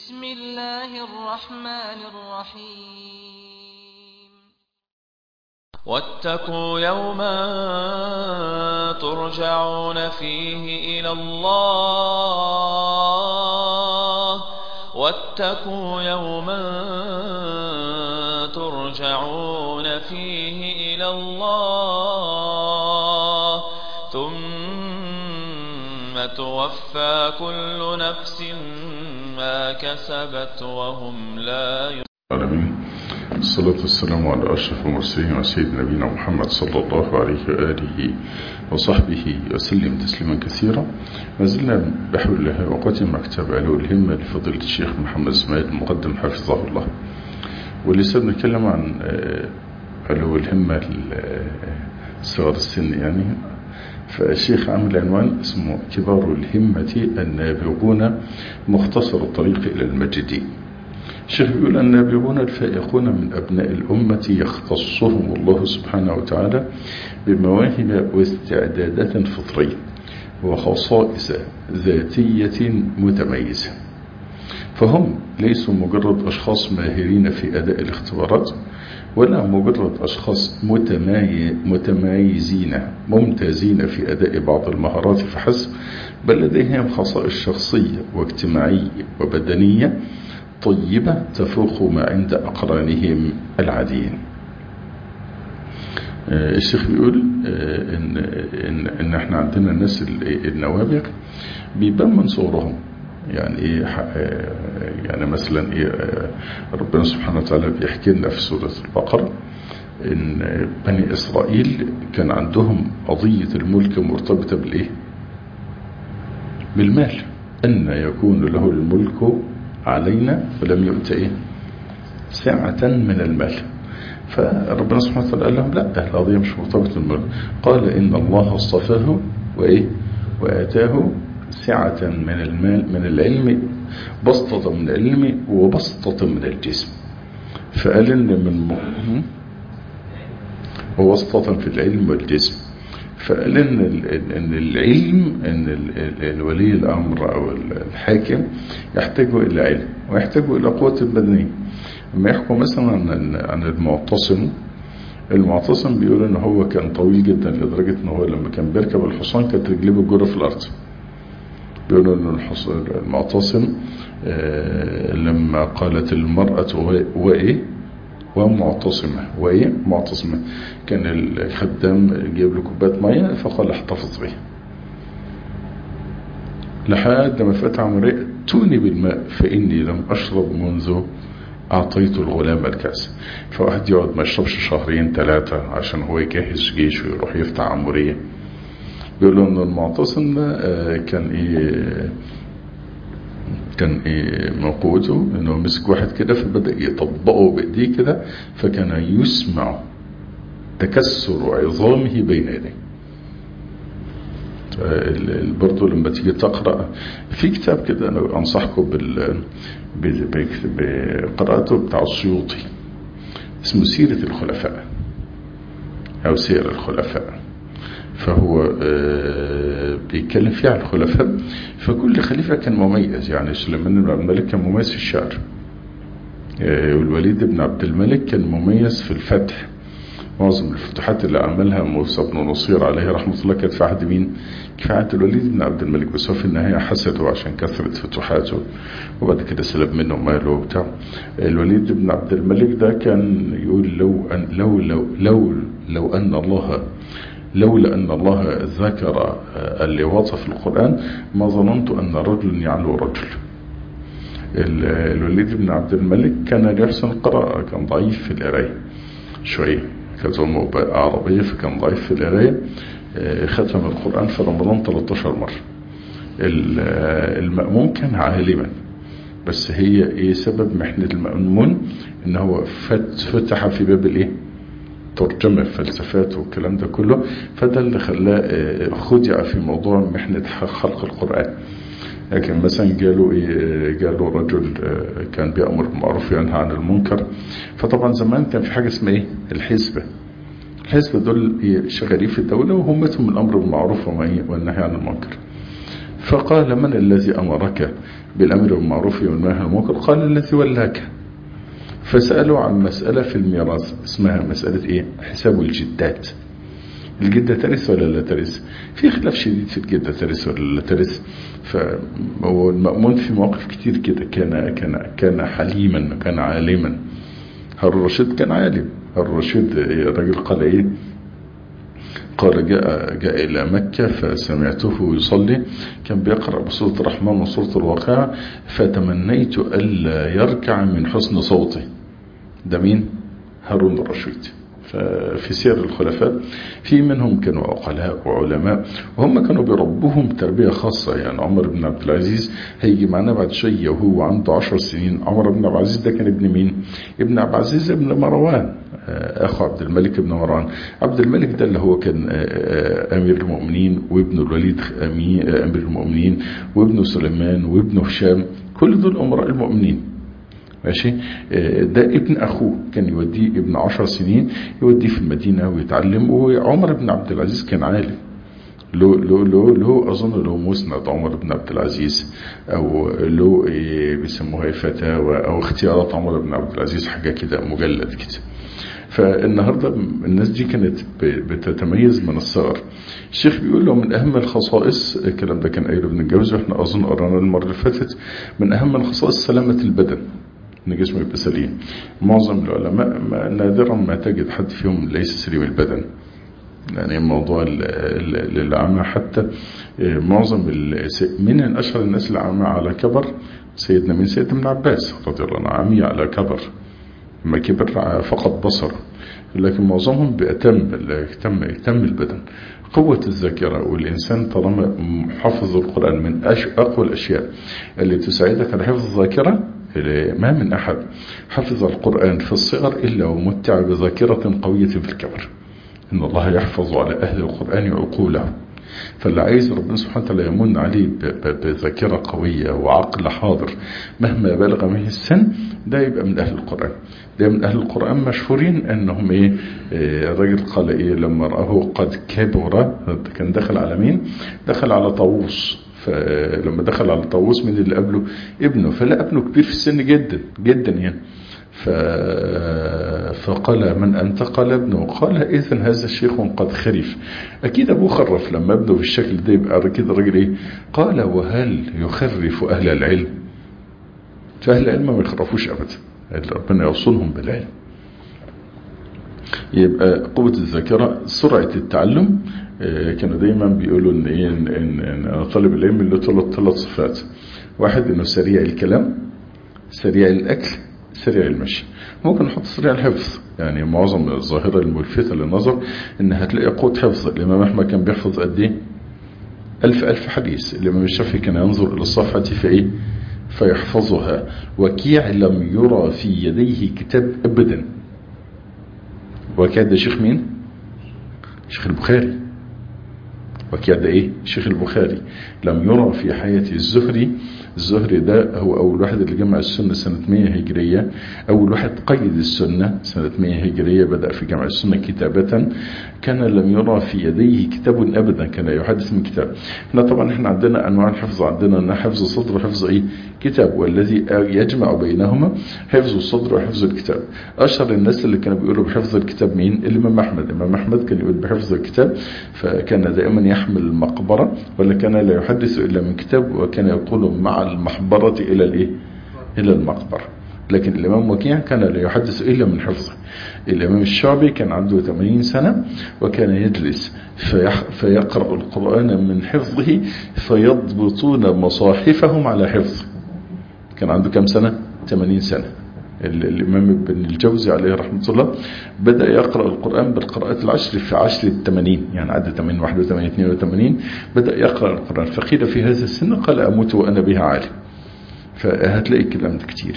بسم الله الرحمن الرحيم واتقوا يوما ترجعون فيه إلى الله واتقوا يوما ترجعون فيه إلى الله ثم توفى كل نفس ما كسبت وهم لا يظلمون العالمين الصلاة والسلام على أشرف المرسلين وسيد نبينا محمد صلى الله عليه وآله وصحبه وسلم تسليما كثيرا ما زلنا بحول الله وقوة مكتب علو الهمة لفضيلة الشيخ محمد اسماعيل المقدم حفظه الله ولسه بنتكلم عن آه، علو الهمة لصغر السن يعني فالشيخ عامل عنوان اسمه كبار الهمة النابغون مختصر الطريق إلى المجد الشيخ بيقول النابغون الفائقون من أبناء الأمة يختصهم الله سبحانه وتعالى بمواهب واستعدادات فطرية وخصائص ذاتية متميزة فهم ليسوا مجرد أشخاص ماهرين في أداء الاختبارات ولا مجرد أشخاص متماي- متميزين ممتازين في أداء بعض المهارات فحسب بل لديهم خصائص شخصية واجتماعية وبدنية طيبة تفوق ما عند أقرانهم العاديين آه، الشيخ بيقول آه، إن, إن, إن إحنا عندنا الناس ال- النوابغ بيبان من صورهم يعني إيه ح- آه، يعني مثلا إيه آه، ربنا سبحانه وتعالى بيحكي لنا في سورة البقرة إن بني إسرائيل كان عندهم قضية الملك مرتبطة بالإيه؟ بالمال أن يكون له الملك علينا ولم يؤت إيه؟ سعة من المال فربنا سبحانه وتعالى قال لهم لا القضية مش مرتبطة بالمال قال إن الله اصطفاه وإيه وآتاه سعة من المال من العلم بسطة من العلم وبسطة من الجسم فقال إن من م... ووسطة في العلم والجسم فقال إن, ال- إن العلم إن ال- ال- الولي الأمر أو الحاكم يحتاج إلى علم ويحتاج إلى قوة بدنية لما يحكوا مثلا عن عن المعتصم المعتصم بيقول ان هو كان طويل جدا لدرجة ان هو لما كان بيركب الحصان كانت رجليه بتجر في الارض بيقولوا ان الحص- المعتصم آه، لما قالت المرأة و- وايه ومعتصمة وايه معتصمة كان الخدام جايب له كوبايه ميه فقال احتفظ به لحد ما فتح عمري اتوني بالماء فإني لم أشرب منذ أعطيت الغلام الكأس فواحد يقعد ما يشربش شهرين ثلاثة عشان هو يجهز جيش ويروح يفتح عمورية بيقولوا ان المعتصم ده آه، كان ايه كان ايه موقوته انه مسك واحد كده فبدأ يطبقه بايديه كده فكان يسمع تكسر عظامه بين يديه ال- ال- برضو لما تيجي تقرأ في كتاب كده أنا أنصحكم بال ب- ب- بقراءته بتاع السيوطي اسمه سيرة الخلفاء أو سير الخلفاء فهو آه، بيتكلم فيه عن الخلفاء فكل خليفة كان مميز يعني سليمان بن عبد الملك كان مميز في الشعر آه، والوليد بن عبد الملك كان مميز في الفتح معظم الفتوحات اللي عملها موسى بن نصير عليه رحمة الله كانت في عهد مين؟ في عهد الوليد بن عبد الملك بس هو في النهاية حسده عشان كثرة فتوحاته وبعد كده سلب منه ماله وبتاع الوليد بن عبد الملك ده كان يقول لو أن لو لو لو لو أن الله لولا أن الله ذكر آه، اللواط في القرآن ما ظننت أن رجل يعلو رجل ال- الوليد بن عبد الملك كان يحسن القراءة كان ضعيف في القراية شوية كانت أمه عربية فكان ضعيف في القراية آه، ختم القرآن في رمضان 13 مرة ال- آه، المأمون كان عالما بس هي ايه سبب محنة المأمون ان هو فت فتح في باب الايه ترجمة فلسفات والكلام ده كله فده اللي خلاه آه، خدع في موضوع محنة خلق القرآن لكن مثلا جاله ايه جاله رجل آه، كان بيأمر بالمعروف وينهى عن المنكر فطبعا زمان كان في حاجة اسمها ايه الحزبة الحزبة دول إيه؟ شغالين في الدولة وهمتهم الأمر بالمعروف وما إيه؟ والنهي عن المنكر فقال من الذي أمرك بالأمر بالمعروف والنهي عن المنكر قال الذي ولاك فسألوا عن مسألة في الميراث اسمها مسألة ايه حساب الجدات الجدة ترث ولا لا ترث في خلاف شديد في الجدة ترث ولا لا ترث فالمأمون في مواقف كتير كده كان كان كان حليما كان عالما هارون الرشيد كان عالم هارون الرشيد الراجل قال ايه قال جاء, جاء إلى مكة فسمعته يصلي كان بيقرأ بسورة الرحمن وسورة الواقعة فتمنيت ألا يركع من حسن صوته ده مين؟ هارون الرشيد ففي سير الخلفاء في منهم كانوا عقلاء وعلماء وهم كانوا بيربوهم تربية خاصة يعني عمر بن عبد العزيز هيجي معنا بعد شوية وهو عنده عشر سنين عمر بن عبد العزيز ده كان ابن مين ابن عبد العزيز ابن مروان أخو عبد الملك بن مروان عبد الملك ده اللي هو كان أمير المؤمنين وابن الوليد أمير المؤمنين وابن سليمان وابن هشام كل دول أمراء المؤمنين ماشي ده ابن أخوه كان يوديه ابن عشر سنين يوديه في المدينة ويتعلم وعمر بن عبد العزيز كان عالم له له له له اظن له مسند عمر بن عبد العزيز او له بيسموها فتاوى او اختيارات عمر بن عبد العزيز حاجه كده مجلد كده فالنهاردة الناس دي كانت بتتميز من الصغر الشيخ بيقول له من أهم الخصائص الكلام ده كان قايله ابن الجوزي واحنا أظن قرانا المرة اللي فاتت من أهم الخصائص سلامة البدن ان جسمه يبقى سليم معظم العلماء ما نادرا ما تجد حد فيهم ليس سليم البدن يعني موضوع الأعمى حتى معظم من أشهر الناس الأعمى على كبر سيدنا من سيدنا ابن عباس رضي الله عنه عمي على كبر لما كبر فقط بصر لكن معظمهم بيتم يهتم يهتم البدن قوة الذاكرة والإنسان طالما حافظ القرآن من أقوى الأشياء اللي تساعدك على حفظ الذاكرة ما من أحد حفظ القرآن في الصغر إلا ومتع بذاكرة قوية في الكبر إن الله يحفظ على أهل القرآن عقوله فاللي عايز ربنا سبحانه وتعالى يمن عليه بذاكرة قوية وعقل حاضر مهما بلغ به السن ده يبقى من أهل القرآن ده من أهل القرآن مشهورين أنهم إيه الراجل قال إيه لما رأه قد كبر كان دخل على مين دخل على طاووس فلما دخل على طاووس من اللي قبله ابنه فلا ابنه كبير في السن جدا جدا يعني ف... فقال من أنت قال ابنه قال إذن هذا الشيخ قد خرف أكيد أبوه خرف لما ابنه بالشكل ده يبقى كده الراجل إيه قال وهل يخرف أهل العلم فأهل العلم ما يخرفوش أبدا ربنا يوصلهم بالعلم يبقى قوة الذاكرة سرعة التعلم كانوا دايما بيقولوا ان ايه ان, إن, إن طالب العلم له ثلاث ثلاث صفات واحد انه سريع الكلام سريع الاكل سريع المشي ممكن نحط سريع الحفظ يعني معظم الظاهرة الملفتة للنظر ان هتلاقي قوة حفظ الامام احمد كان بيحفظ قد ايه الف الف حديث الامام الشافعي كان ينظر الى الصفحة فايه فيحفظها وكيع لم يرى في يديه كتاب ابدا وكيع ده شيخ مين شيخ البخاري وكيع ده ايه شيخ البخاري لم يرى في حياة الزهري الزهري ده هو أول واحد اللي جمع السنة سنة 100 هجرية أول واحد قيد السنة سنة 100 هجرية بدأ في جمع السنة كتابة كان لم يرى في يديه كتاب أبدا كان يحدث من كتاب احنا طبعا احنا عندنا أنواع الحفظ عندنا أن حفظ الصدر وحفظ ايه كتاب والذي يجمع بينهما حفظ الصدر وحفظ الكتاب أشهر الناس اللي كانوا بيقولوا بحفظ الكتاب مين الإمام أحمد الإمام أحمد كان يقول بحفظ الكتاب فكان دائما يحمل المقبرة ولا كان لا يحدث إلا من كتاب وكان يقول مع المحبرة إلى الإيه إلى المقبرة لكن الإمام وكيع كان لا يحدث إلا من حفظه الإمام الشعبي كان عنده 80 سنة وكان يجلس فيقرأ القرآن من حفظه فيضبطون مصاحفهم على حفظه كان عنده كم سنة 80 سنة الإمام ابن الجوزي عليه رحمة الله بدأ يقرأ القرآن بالقراءات العشر في عشر الثمانين يعني عدد 80 81 82 بدأ يقرأ القرآن فقيل في هذا السن قال أموت وأنا بها عالم فهتلاقي الكلام ده كتير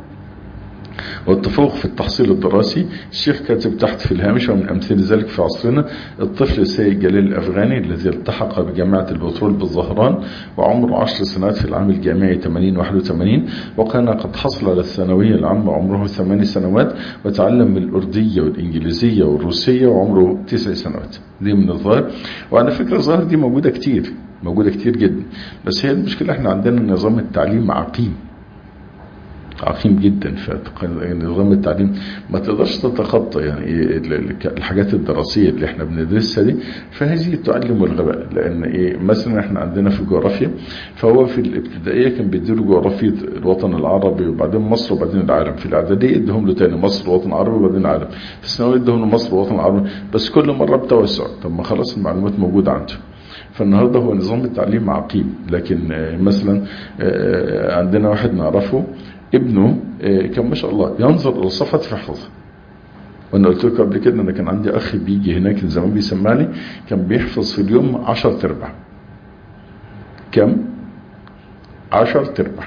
والتفوق في التحصيل الدراسي الشيخ كاتب تحت في الهامش ومن أمثال ذلك في عصرنا الطفل السيد جليل الأفغاني الذي التحق بجامعة البترول بالظهران وعمره عشر سنوات في العام الجامعي 80-81 وكان قد حصل على الثانوية العامة عمره ثماني سنوات وتعلم الأردية والإنجليزية والروسية وعمره تسع سنوات دي من الظاهر وعلى فكرة الظاهر دي موجودة كتير موجودة كتير جدا بس هي المشكلة احنا عندنا نظام التعليم عقيم عقيم جدا فنظام التعليم ما تقدرش تتخطى يعني إيه الحاجات الدراسية اللي احنا بندرسها دي فهذه تعلم الغباء لان ايه مثلا احنا عندنا في الجغرافيا فهو في الابتدائية كان بيديله جغرافية الوطن العربي وبعدين مصر وبعدين العالم في الاعدادية ادهم له تاني مصر الوطن العربي وبعدين العالم في الثانوية ادهم له مصر الوطن العربي بس كل مرة بتوسع طب ما خلاص المعلومات موجودة عنده فالنهاردة هو نظام التعليم عقيم لكن مثلا عندنا واحد نعرفه ابنه كان ما شاء الله ينظر الى الصفحه فيحفظها وانا قلت لكم قبل كده انا كان عندي اخ بيجي هناك زمان بيسمعني كان بيحفظ في اليوم 10 تربع كم 10 تربع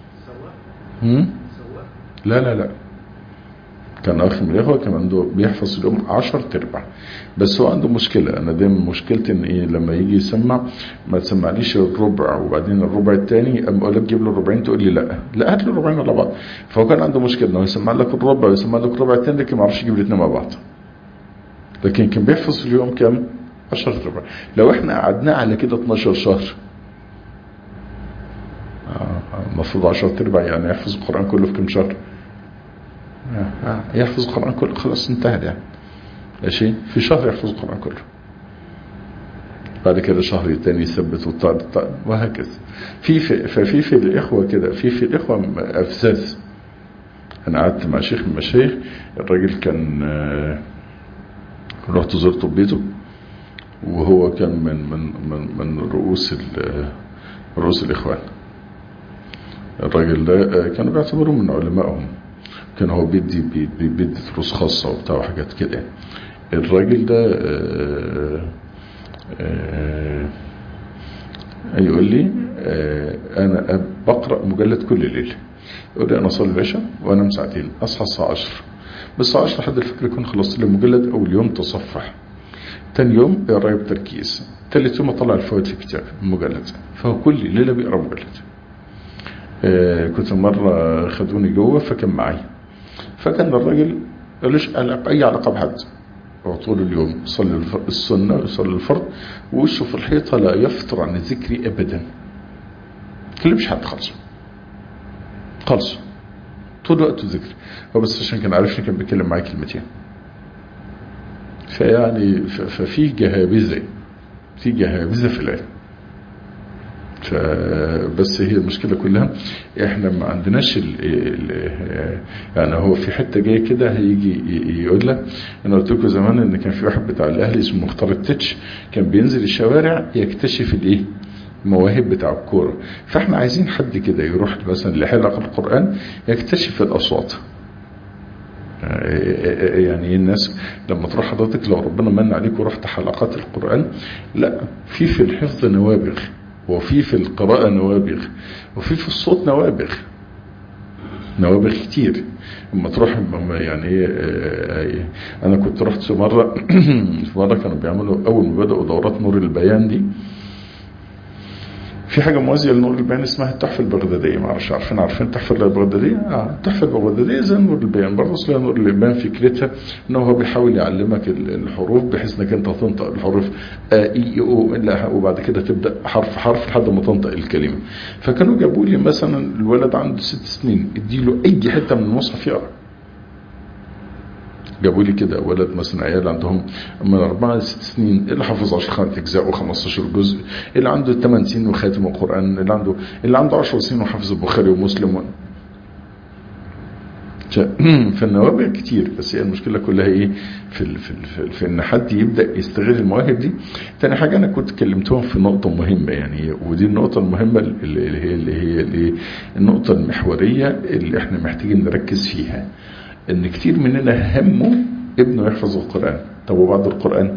لا لا لا كان اخ من الاخوه كان عنده بيحفظ اليوم 10 تربع بس هو عنده مشكله انا دايما مشكلتي ان ايه لما يجي يسمع ما تسمعنيش الربع وبعدين الربع الثاني اما اقول لك جيب له الربعين تقول لي لا لا هات له الربعين على بعض فهو كان عنده مشكله انه يسمع لك الربع ويسمع لك الربع الثاني لكن ما يعرفش يجيب الاثنين مع بعض لكن كان بيحفظ في اليوم كام 10 تربع لو احنا قعدناه على كده 12 شهر المفروض 10 تربع يعني يحفظ القران كله في كم شهر يحفظ القرآن كله خلاص انتهى يعني ماشي في شهر يحفظ القرآن كله بعد كده شهر تاني يثبت والطار وهكذا في في ففي في الاخوه كده في في الاخوه افزاز انا قعدت مع شيخ من المشايخ الراجل كان رحت زرته ببيته وهو كان من من من من رؤوس رؤوس الاخوان الراجل ده كانوا بيعتبروه من علمائهم كان هو بيدي بيدي, بيدي دروس خاصة وبتاع وحاجات كده الراجل ده آآ آآ يقول لي انا بقرأ مجلد كل ليلة يقول لي انا اصلي العشاء وانام ساعتين اصحى الساعة 10 بس الساعة 10 لحد الفجر يكون خلصت لي المجلد اول يوم تصفح تاني يوم قرايه بتركيز تالت يوم اطلع الفوائد في كتاب مجلد فهو كل ليلة بيقرا مجلد كنت مرة خدوني جوه فكان معايا فكان الراجل ملوش اي علاقه بحد هو طول اليوم يصلي السنه ويصلي الفرض ووشه في الحيطه لا يفتر عن ذكري ابدا كلمش حد خالص خالص طول وقته ذكر هو بس عشان كان عارفني كان بيتكلم معايا كلمتين فيعني ففي جهابذه في جهابذه في العلم فبس هي المشكلة كلها احنا ما عندناش ال ال يعني هو في حتة جاية كده هيجي يقول لك انا قلت لكم زمان ان كان في واحد بتاع الاهلي اسمه مختار التتش كان بينزل الشوارع يكتشف الايه المواهب بتاع الكورة فاحنا عايزين حد كده يروح مثلا لحلقة القرآن يكتشف الاصوات يعني الناس لما تروح حضرتك لو ربنا من عليك ورحت حلقات القرآن لا في في الحفظ نوابغ وفي في القراءة نوابغ وفي في الصوت نوابغ نوابغ كتير لما تروح يعني ايه انا كنت رحت مرة في مرة كانوا بيعملوا اول ما بدأوا دورات نور البيان دي في حاجة موازية لنور البيان اسمها التحفة البغدادية ما اعرفش عارفين عارفين التحفة البغدادية اه التحفة البغدادية زي نور البيان برضه اسمها نور البيان فكرتها ان هو بيحاول يعلمك الحروف بحيث انك انت تنطق الحروف آ اي او لا وبعد كده تبدا حرف حرف لحد ما تنطق الكلمة فكانوا جابوا لي مثلا الولد عنده ست سنين اديله اي حتة من المصحف يقرا جابوا لي كده ولد مثلا عيال عندهم من أربعة لست سنين اللي حافظ 10 خمس أجزاء و15 جزء اللي عنده 8 سنين وخاتم القرآن اللي عنده اللي عنده 10 سنين وحافظ البخاري ومسلم و... فالنوابع كتير بس هي المشكلة كلها ايه في, ال في, ال في, ال في ان حد يبدأ يستغل المواهب دي تاني حاجة انا كنت كلمتهم في نقطة مهمة يعني ودي النقطة المهمة اللي هي اللي هي اللي النقطة المحورية اللي احنا محتاجين نركز فيها ان كتير مننا همه ابنه يحفظ القرآن طب وبعد القرآن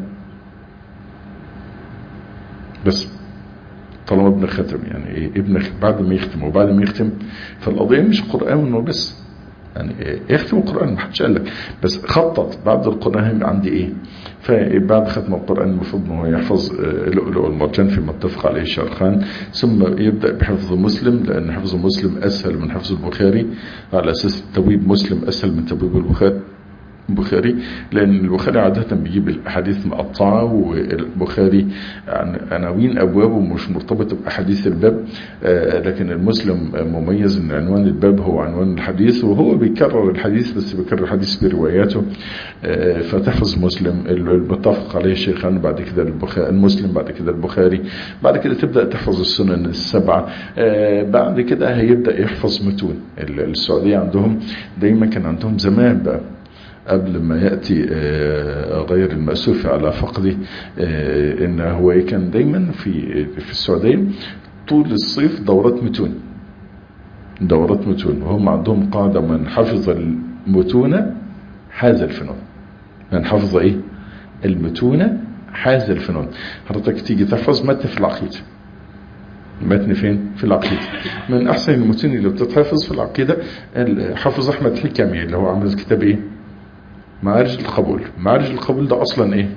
بس طالما ابن ختم يعني ايه ابن بعد ما يختم وبعد ما يختم فالقضية مش قرآن انه بس يعني إيه يختم القرآن ما حدش قال لك بس خطط بعد القرآن عندي ايه فبعد ختم القرآن المفروض انه يحفظ لؤلؤ المرجان فيما اتفق عليه الشيخان ثم يبدأ بحفظ مسلم لأن حفظ مسلم أسهل من حفظ البخاري على أساس تبويب مسلم أسهل من تبويب البخاري البخاري لأن البخاري عادة بيجيب الأحاديث مقطعة والبخاري عناوين أبوابه مش مرتبطة بأحاديث الباب لكن المسلم مميز أن عنوان الباب هو عنوان الحديث وهو بيكرر الحديث بس بيكرر الحديث برواياته فتحفظ مسلم المتفق عليه الشيخان بعد كده البخاري المسلم بعد كده البخاري بعد كده تبدأ تحفظ السنن السبعة بعد كده هيبدأ يحفظ متون السعودية عندهم دايما كان عندهم زمان بقى قبل ما يأتي غير المأسوف على فقده إن هو كان دايما في في السعودية طول الصيف دورات متون دورات متون وهم عندهم قاعدة من حفظ المتون حاز الفنون من حفظ ايه المتون حاز الفنون حضرتك تيجي تحفظ متن في العقيدة متن فين في العقيدة من احسن المتون اللي بتتحفظ في العقيدة حافظ احمد حكمي اللي هو عامل كتاب ايه معارج القبول معارج القبول ده اصلا ايه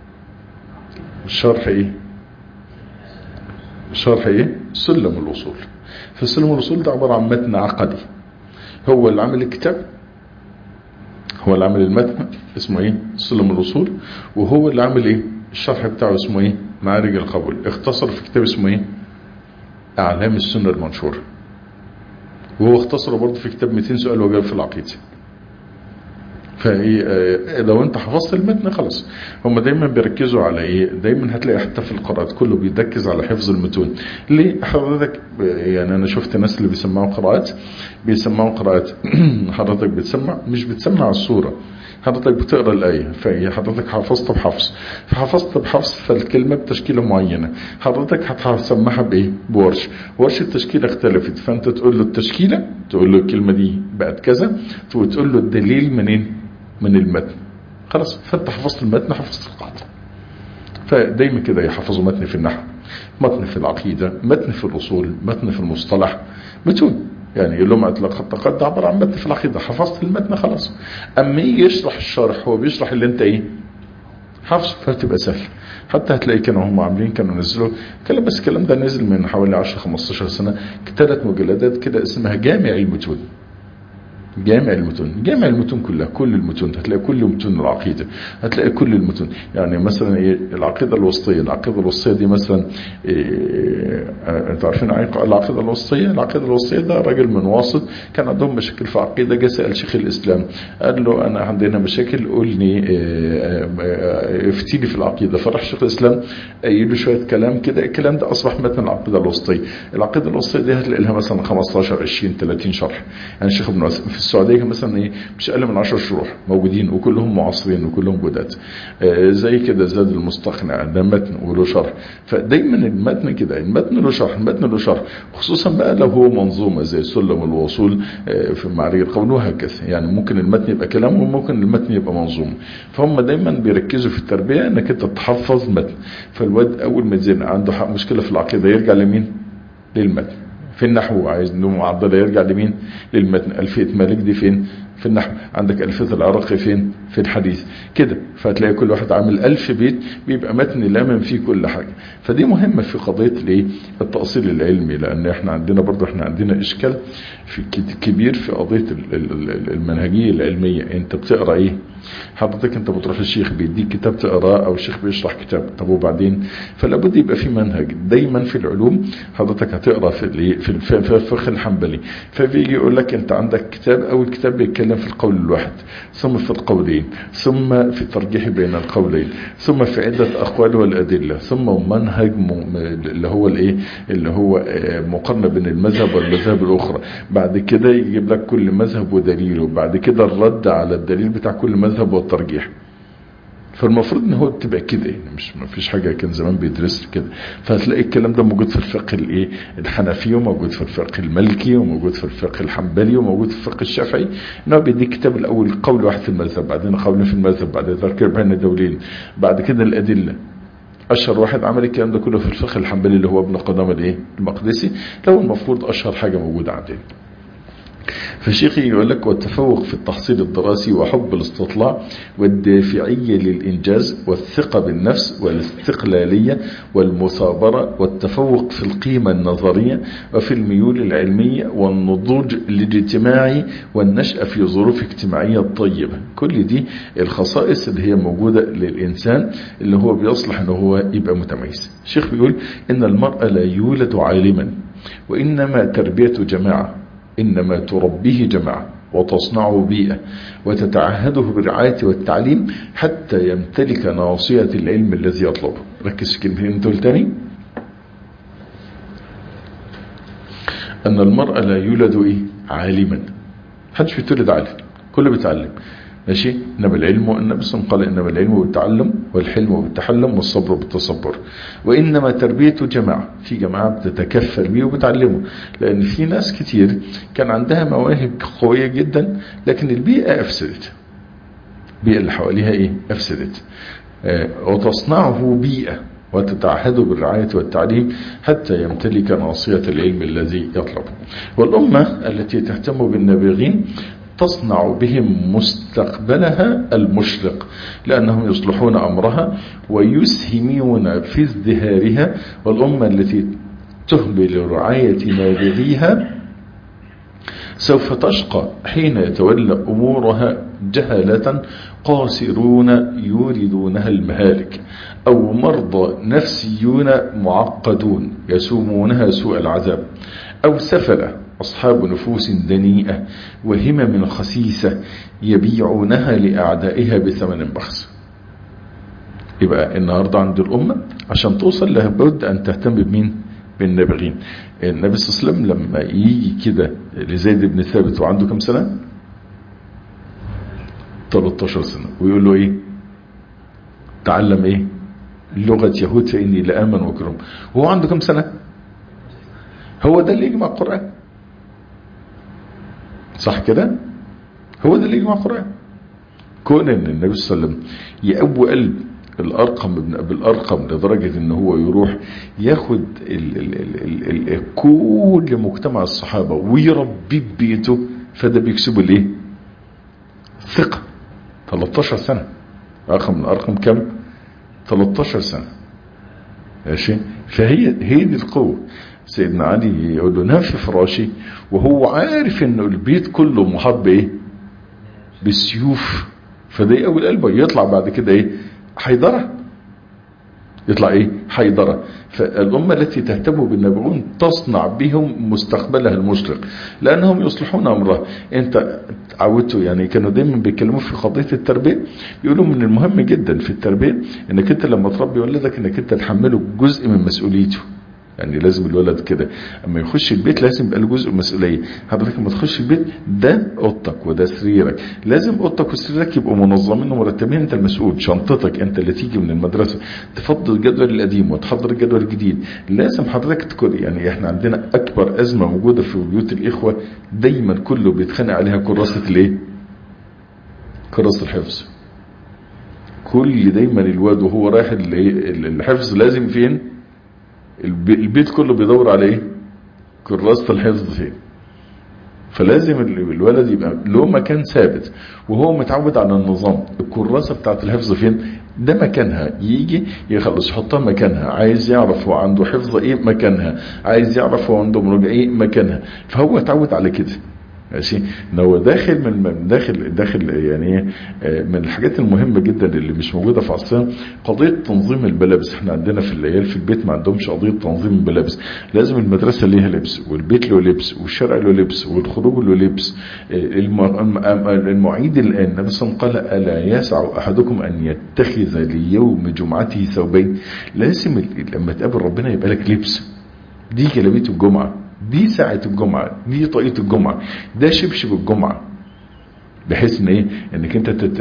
الشرح ايه الشرح ايه سلم الوصول فسلم الوصول ده عبارة عن متن عقدي هو اللي عامل الكتاب هو اللي عامل المتن اسمه ايه سلم الوصول وهو اللي عامل ايه الشرح بتاعه اسمه ايه معارج القبول اختصر في كتاب اسمه ايه اعلام السنة المنشورة وهو اختصره برضه في كتاب 200 سؤال وجواب في العقيده فلو انت حفظت المتن خلاص هم دايما بيركزوا على ايه دايما هتلاقي حتى في القراءات كله بيركز على حفظ المتون ليه حضرتك يعني انا شفت ناس اللي بيسمعوا قراءات بيسمعوا قراءات حضرتك بتسمع مش بتسمع الصورة حضرتك بتقرا الآية فهي حضرتك حفظت بحفظ فحفظت بحفظ فالكلمة بتشكيلة معينة حضرتك هتسمعها بإيه بورش ورش التشكيلة اختلفت فأنت تقول له التشكيلة تقول له الكلمة دي بقت كذا وتقول له الدليل منين من المتن خلاص فانت حفظت المتن حفظت القاعدة فدايما كده يحفظوا متن في النحو متن في العقيدة متن في الأصول متن في المصطلح متون يعني يقول لهم اطلاق التقد عبر عن متن في العقيدة حفظت المتن خلاص اما يجي يشرح الشرح هو بيشرح اللي انت ايه حفظ فتبقى سهل حتى هتلاقي كانوا هم عاملين كانوا نزلوا كلام بس الكلام ده نزل من حوالي 10 15 سنة ثلاث مجلدات كده اسمها جامع المتون جامع المتون جامع المتون كلها كل المتون هتلاقي كل متون العقيدة هتلاقي كل المتون يعني مثلا ايه العقيدة الوسطية العقيدة الوسطية دي مثلا إيه انتوا عارفين العقيدة الوسطية العقيدة الوسطية ده راجل من واسط كان عندهم مشاكل في عقيدة جه سأل شيخ الإسلام قال له أنا عندنا مشاكل قول لي افتيلي في العقيدة فراح شيخ الإسلام قايل له شوية كلام كده الكلام ده أصبح متن العقيدة الوسطية العقيدة الوسطية دي هتلاقي لها مثلا 15 20 30 شرح يعني الشيخ ابن في السعودية مثلا ايه مش اقل من 10 شروح موجودين وكلهم معاصرين وكلهم جداد آه زي كده زاد المستقنع ده متن وله شرح فدايما المتن كده المتن له شرح المتن له شرح خصوصا بقى لو هو منظومة زي سلم الوصول آه في معرية القول وهكذا يعني ممكن المتن يبقى كلام وممكن المتن يبقى منظوم فهم دايما بيركزوا في التربية انك انت تحفظ متن فالواد اول ما يزين عنده مشكلة في العقيدة يرجع لمين للمتن في النحو عايز انه معضلة يرجع لمين للمتن ألفية مالك دي فين في النحو عندك ألفية العراقي فين في الحديث كده فهتلاقي كل واحد عامل ألف بيت بيبقى متن لامن فيه كل حاجة فدي مهمة في قضية الايه التأصيل العلمي لأن احنا عندنا برضو احنا عندنا إشكال في كبير في قضية المنهجية العلمية انت بتقرأ ايه حضرتك انت بتروح للشيخ بيديك كتاب تقراه او الشيخ بيشرح كتاب طب وبعدين فلا بد يبقى في منهج دايما في العلوم حضرتك هتقرا في في الفقه الحنبلي فبيجي يقول لك انت عندك كتاب اول كتاب بيتكلم في القول الواحد ثم في القولين ثم في الترجيح بين القولين ثم في عدة اقوال والادله ثم منهج اللي هو الايه اللي هو مقارنه بين المذهب والمذاهب الاخرى بعد كده يجيب لك كل مذهب ودليله بعد كده الرد على الدليل بتاع كل مذهب والترجيح فالمفروض ان هو تبقى كده يعني مش ما فيش حاجه كان زمان بيدرس كده فهتلاقي الكلام ده موجود في الفقه الايه الحنفي وموجود في الفقه المالكي وموجود في الفقه الحنبلي وموجود في الفقه الشافعي ان هو بيديك كتاب الاول قول واحد في المذهب بعدين قول في المذهب بعدين تركيب بين الدولين بعد كده الادله اشهر واحد عمل الكلام ده كله في الفقه الحنبلي اللي هو ابن قدامه الايه المقدسي لو المفروض اشهر حاجه موجوده عندنا فالشيخ يقول لك والتفوق في التحصيل الدراسي وحب الاستطلاع والدافعية للإنجاز والثقة بالنفس والاستقلالية والمثابرة والتفوق في القيمة النظرية وفي الميول العلمية والنضوج الاجتماعي والنشأة في ظروف اجتماعية طيبة كل دي الخصائص اللي هي موجودة للإنسان اللي هو بيصلح أنه هو يبقى متميز الشيخ بيقول إن المرأة لا يولد عالما وإنما تربية جماعة إنما تربيه جماعة وتصنعه بيئة وتتعهده بالرعاية والتعليم حتى يمتلك ناصية العلم الذي يطلبه ركز في كلمتين دول تاني أن المرأة لا يولد إيه؟ عالما محدش بيتولد عالم كله بيتعلم ماشي انما العلم والنبي صلى الله عليه وسلم قال انما العلم بالتعلم والحلم بالتحلم والصبر بالتصبر وانما تربيه جماعه في جماعه بتتكفل بيه وبتعلمه لان في ناس كتير كان عندها مواهب قويه جدا لكن البيئه افسدت البيئه اللي حواليها ايه افسدت آه وتصنعه بيئه وتتعهد بالرعاية والتعليم حتى يمتلك ناصية العلم الذي يطلبه والأمة التي تهتم بالنابغين تصنع بهم مستقبلها المشرق لأنهم يصلحون أمرها ويسهمون في ازدهارها والأمة التي تهمل رعاية نابغيها سوف تشقى حين يتولى أمورها جهلة قاصرون يوردونها المهالك أو مرضى نفسيون معقدون يسومونها سوء العذاب أو سفلة أصحاب نفوس دنيئة وهمم خسيسة يبيعونها لأعدائها بثمن بخس يبقى النهاردة عند الأمة عشان توصل لها بد أن تهتم بمين بالنابغين النبي صلى الله عليه وسلم لما يجي كده لزيد بن ثابت وعنده كم سنة 13 سنة ويقول له ايه تعلم ايه لغة يهود فإني لآمن وكرم وهو عنده كم سنة هو ده اللي يجمع القرآن صح كده هو ده اللي يجمع القرآن كون ان النبي صلى الله عليه وسلم يقوي قلب الارقم ابن ابي الارقم لدرجة ان هو يروح ياخد ال ال ال ال ال كل مجتمع الصحابة ويربيه ببيته فده بيكسبه ليه ثقة 13 سنة رقم من الارقم كم 13 سنة ماشي فهي هي دي القوة سيدنا علي يقول له نام في فراشي وهو عارف انه البيت كله محاط بايه بالسيوف فده اول قلبه يطلع بعد كده ايه حيدرة يطلع ايه حيدرة فالأمة التي تهتم بالنبغون تصنع بهم مستقبلها المشرق لأنهم يصلحون أمرها انت عودته يعني كانوا دايما بيتكلموا في قضية التربية يقولوا من المهم جدا في التربية انك انت لما تربي ولدك انك انت تحمله جزء من مسؤوليته يعني لازم الولد كده اما يخش البيت لازم يبقى له جزء مسؤوليه حضرتك لما تخش البيت ده اوضتك وده سريرك لازم اوضتك وسريرك يبقوا منظمين ومرتبين انت المسؤول شنطتك انت اللي تيجي من المدرسه تفضل الجدول القديم وتحضر الجدول الجديد لازم حضرتك تكون يعني احنا عندنا اكبر ازمه موجوده في بيوت الاخوه دايما كله بيتخانق عليها كراسه الايه كراسه الحفظ كل دايما الواد وهو رايح الحفظ لازم فين البيت كله بيدور على ايه كراسة الحفظ فين فلازم الولد يبقى له مكان ثابت وهو متعود على النظام الكراسة بتاعت الحفظ فين ده مكانها يجي يخلص يحطها مكانها عايز يعرف هو عنده حفظ ايه مكانها عايز يعرف هو عنده مراجعة ايه مكانها فهو اتعود على كده ماشي ان هو داخل من داخل داخل يعني من الحاجات المهمه جدا اللي مش موجوده في عصرنا قضيه تنظيم الملابس احنا عندنا في العيال في البيت ما عندهمش قضيه تنظيم الملابس لازم المدرسه ليها لبس والبيت له لبس والشارع له لبس والخروج له لبس المعيد الان النبي صلى الله عليه وسلم قال الا يسع احدكم ان يتخذ ليوم جمعته ثوبين لازم لما تقابل ربنا يبقى لك لبس دي جلابيه الجمعه دي ساعة الجمعة دي طاقية الجمعة ده شبشب الجمعة بحيث ان ايه انك انت تت...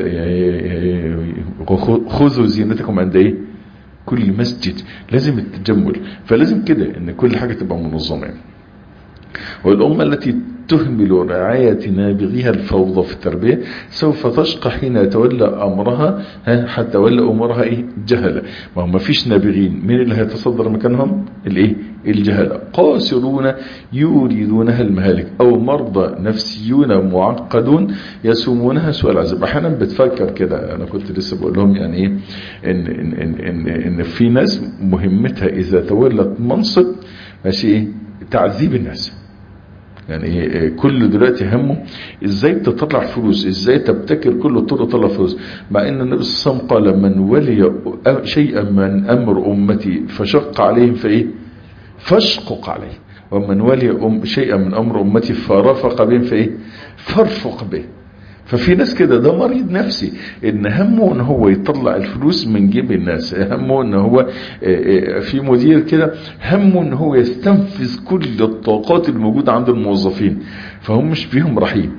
خذوا زينتكم عند ايه كل مسجد لازم التجمل فلازم كده ان كل حاجة تبقى منظمة والأمة التي تهمل رعاية نابغيها الفوضى في التربية سوف تشقى حين يتولى أمرها حتى تولى أمورها إيه جهلة ما هو ما فيش نابغين مين اللي هيتصدر مكانهم الإيه الجهالة قاسرون يريدونها المهالك أو مرضى نفسيون معقدون يسومونها سوء العذاب أحيانا بتفكر كده أنا كنت لسه بقول لهم يعني إيه إن, إن, إن, إن, إن في ناس مهمتها إذا تولت منصب ماشي إيه تعذيب الناس يعني كل دلوقتي همه ازاي تطلع فلوس ازاي تبتكر كل الطرق تطلع فلوس مع ان النبي صلى الله عليه وسلم قال من ولي شيئا من امر امتي فشق عليهم فايه فاشقق عليه ومن ولي أم شيئا من امر امتي فرفق بهم فايه فارفق به ففي ناس كده ده مريض نفسي ان همه ان هو يطلع الفلوس من جيب الناس همه ان هو في مدير كده همه ان هو يستنفذ كل الطاقات الموجودة عند الموظفين فهم مش فيهم رحيم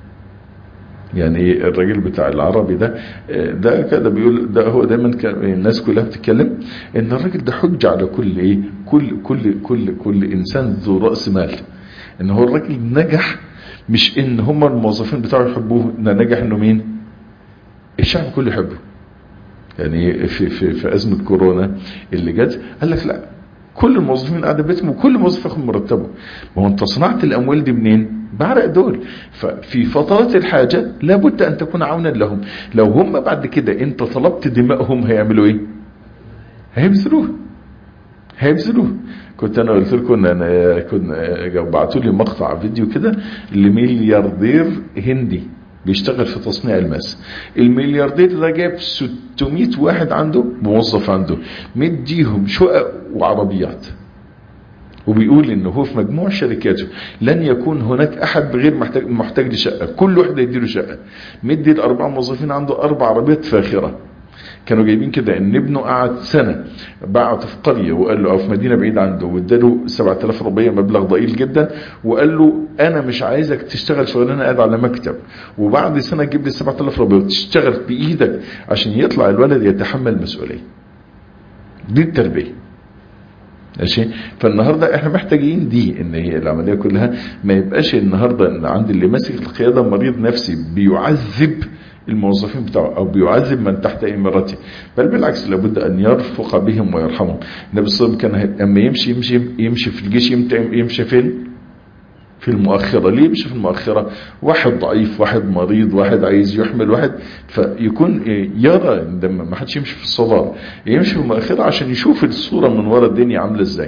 يعني الراجل بتاع العربي ده ده كده بيقول ده هو دايما الناس كلها بتتكلم ان الراجل ده حجة على كل ايه كل كل كل كل انسان ذو راس مال ان هو الراجل نجح مش ان هم الموظفين بتاعه يحبوه ده نجح انه مين الشعب كله يحبه يعني في, في, في ازمة كورونا اللي جت قال لك لا كل الموظفين قاعدة بيتهم وكل موظف ياخد مرتبه ما هو انت صنعت الاموال دي منين بعرق دول ففي فترات الحاجة لابد ان تكون عونا لهم لو هم بعد كده انت طلبت دمائهم هيعملوا ايه هيبذلوه هيبذلوه كنت انا قلت لكم ان انا كنا بعتوا لي مقطع فيديو كده لملياردير هندي بيشتغل في تصنيع الماس الملياردير ده جاب 600 واحد عنده موظف عنده مديهم شقق وعربيات وبيقول انه هو في مجموع شركاته لن يكون هناك احد غير محتاج, محتاج لشقه كل واحد يديله شقه مدي الاربع موظفين عنده اربع عربيات فاخره كانوا جايبين كده ان ابنه قعد سنة بعته في قرية وقال له او في مدينة بعيد عنده واداله 7000 ربية مبلغ ضئيل جدا وقال له انا مش عايزك تشتغل شغلانة قاعد على مكتب وبعد سنة تجيب لي 7000 ربية وتشتغل بايدك عشان يطلع الولد يتحمل مسؤولية دي التربية ماشي فالنهارده احنا محتاجين دي ان هي العمليه كلها ما يبقاش النهارده ان عند اللي ماسك القياده مريض نفسي بيعذب الموظفين بتاعه او بيعذب من تحت امارته بل بالعكس لابد ان يرفق بهم ويرحمهم النبي صلى الله عليه وسلم كان اما يمشي يمشي يمشي في الجيش يمشي فين في المؤخرة ليه يمشي في المؤخرة واحد ضعيف واحد مريض واحد عايز يحمل واحد فيكون يرى لما ما حدش يمشي في الصدار يمشي في المؤخرة عشان يشوف الصورة من ورا الدنيا عاملة ازاي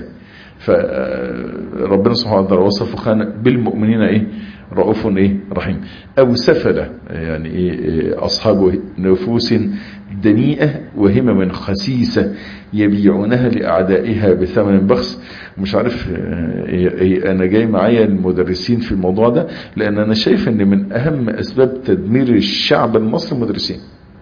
فربنا سبحانه وتعالى وصفه كان بالمؤمنين ايه رؤوف ايه رحيم او سفلة يعني ايه اصحاب نفوس دنيئة وهمم خسيسة يبيعونها لأعدائها بثمن بخس مش عارف إيه انا جاي معايا المدرسين في الموضوع ده لان انا شايف ان من اهم اسباب تدمير الشعب المصري المدرسين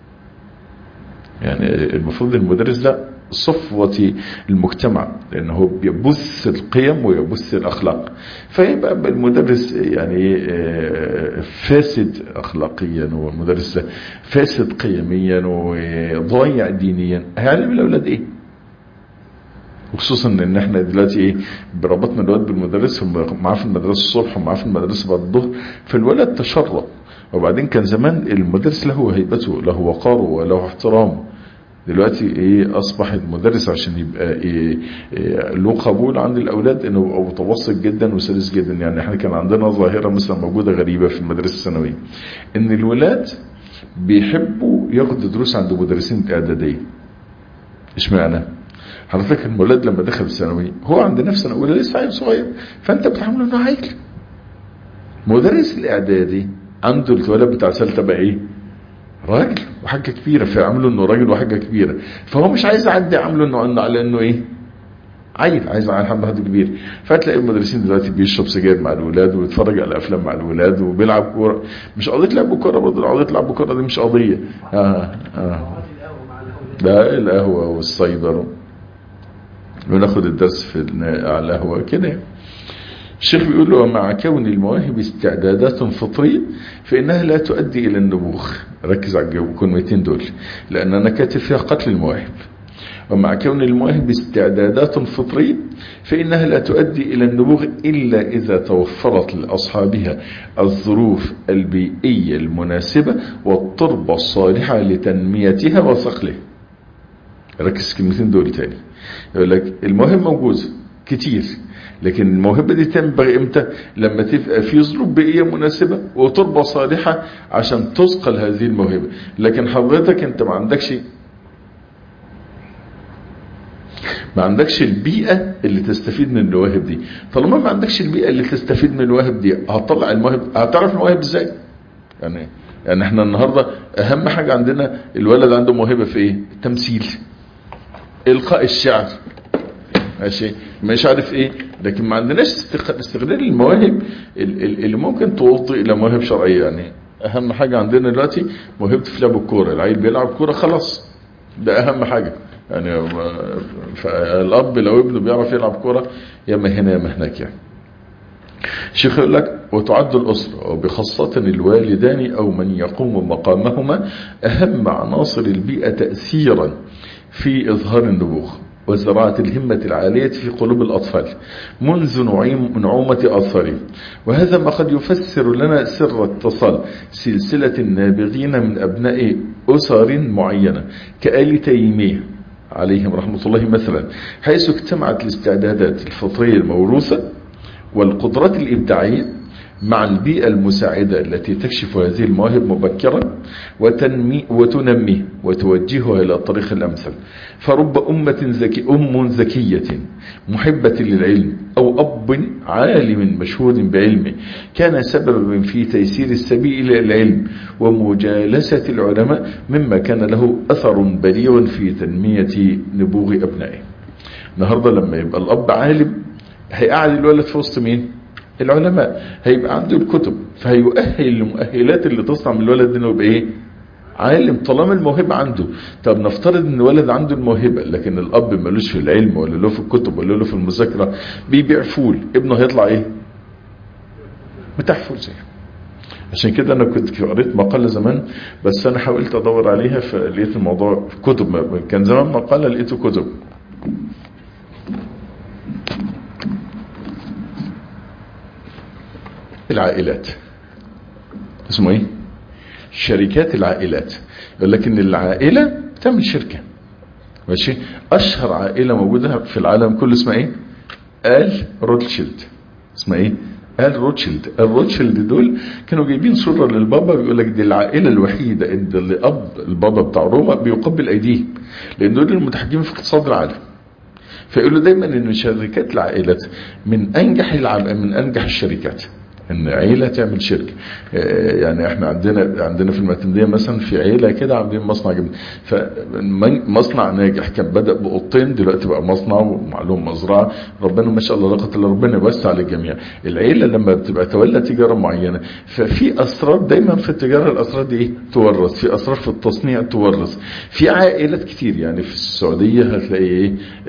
يعني المفروض المدرس ده صفوة المجتمع لأنه بيبث القيم ويبث الأخلاق فيبقى المدرس يعني فاسد أخلاقيا والمدرس فاسد قيميا وضايع دينيا هيعلم الأولاد إيه وخصوصا ان احنا دلوقتي ايه بربطنا الولاد بالمدرس معاه في المدرسه الصبح ومعاه في المدرسه بعد الظهر فالولد تشرب وبعدين كان زمان المدرس له هيبته له وقاره وله احترامه دلوقتي ايه اصبح المدرس عشان يبقى إيه, إيه له قبول عند الاولاد انه يبقى متوسط جدا وسلس جدا يعني احنا كان عندنا ظاهره مثلا موجوده غريبه في المدارس الثانويه ان الولاد بيحبوا ياخدوا دروس عند مدرسين اعداديه اشمعنى حضرتك الولاد لما دخل الثانويه هو عند نفسه اولى لسه عيل صغير فانت بتعامله انه عيل مدرس الاعدادي عنده الولد بتاع ثالثه بقى ايه راجل وحاجه كبيره فيعملوا انه راجل وحاجه كبيره فهو مش عايز يعدي عامله انه انه على انه ايه عيل عايز على حد حد كبير فتلاقي المدرسين دلوقتي بيشرب سجاير مع الولاد ويتفرج على افلام مع الولاد وبيلعب كوره مش قضيه لعب كوره برضه قضيه لعب كوره دي مش قضيه اه اه لا القهوه والسايبر وناخد الدرس في على القهوه كده الشيخ بيقول له ومع كون المواهب استعدادات فطرية فإنها لا تؤدي إلى النبوغ ركز على الكلمتين دول لأن أنا كاتب فيها قتل المواهب ومع كون المواهب استعدادات فطرية فإنها لا تؤدي إلى النبوغ إلا إذا توفرت لأصحابها الظروف البيئية المناسبة والتربة الصالحة لتنميتها وصقلها ركز الكلمتين دول تاني يقول لك المواهب موجودة كتير لكن الموهبة دي تنبغي امتى لما تبقى في ظروف بيئية مناسبة وتربة صالحة عشان تثقل هذه الموهبة لكن حضرتك انت ما عندكش ما عندكش البيئة اللي تستفيد من المواهب دي طالما ما عندكش البيئة اللي تستفيد من المواهب دي هتطلع المواهب هتعرف المواهب ازاي يعني يعني احنا النهاردة اهم حاجة عندنا الولد عنده موهبة في ايه التمثيل القاء الشعر ماشي مش عارف ايه لكن ما عندناش استغلال المواهب اللي ممكن توصل الى مواهب شرعية يعني اهم حاجة عندنا دلوقتي موهبة في لعب الكورة العيل بيلعب كورة خلاص ده اهم حاجة يعني الاب لو ابنه بيعرف يلعب كورة يا ما هنا يا ما هناك يعني الشيخ يقول لك وتعد الأسرة وبخاصة الوالدان أو من يقوم مقامهما أهم عناصر البيئة تأثيرا في إظهار النبوغ وزراعة الهمة العالية في قلوب الأطفال منذ نعيم نعومة أطفالهم وهذا ما قد يفسر لنا سر اتصال سلسلة النابغين من أبناء أسر معينة كآل تيمية عليهم رحمة الله مثلا حيث اجتمعت الاستعدادات الفطرية الموروثة والقدرات الإبداعية مع البيئة المساعدة التي تكشف هذه المواهب مبكرا وتنمي وتنميه وتوجهها إلى الطريق الأمثل فرب أمة ذكي أم ذكية محبة للعلم أو أب عالم مشهود بعلمه كان سببا في تيسير السبيل إلى العلم ومجالسة العلماء مما كان له أثر بليغ في تنمية نبوغ أبنائه النهاردة لما يبقى الأب عالم هيقعد الولد في وسط مين العلماء هيبقى عنده الكتب فهيؤهل المؤهلات اللي تصنع من الولد انه يبقى ايه عالم طالما الموهبة عنده طب نفترض ان الولد عنده الموهبة لكن الاب ملوش في العلم ولا له في الكتب ولا له في المذاكرة بيبيع فول ابنه هيطلع ايه بتاع فول زي عشان كده انا كنت قريت مقالة زمان بس انا حاولت ادور عليها فلقيت الموضوع في كتب كان زمان مقالة لقيته كتب العائلات اسمه ايه شركات العائلات يقول لك ان العائلة تعمل شركة ماشي اشهر عائلة موجودة في العالم كله اسمها ايه آل روتشيلد اسمها ايه آل روتشيلد الروتشيلد دول كانوا جايبين صورة للبابا بيقول لك دي العائلة الوحيدة اللي اب البابا بتاع روما بيقبل ايديه لان دول المتحكمين في اقتصاد العالم فيقولوا دايما ان شركات العائلات من انجح العالم من انجح الشركات ان عيلة تعمل شركة يعني احنا عندنا عندنا في المعتمدية مثلا في عيلة كده عاملين مصنع جبن فمصنع ناجح كان بدأ بقطين دلوقتي بقى مصنع ومعلوم مزرعة ربنا ما شاء الله لا قدر ربنا يوسع للجميع العيلة لما بتبقى تولى تجارة معينة ففي اسرار دايما في التجارة الاسرار دي ايه تورث في اسرار في التصنيع تورث في عائلات كتير يعني في السعودية هتلاقي ايه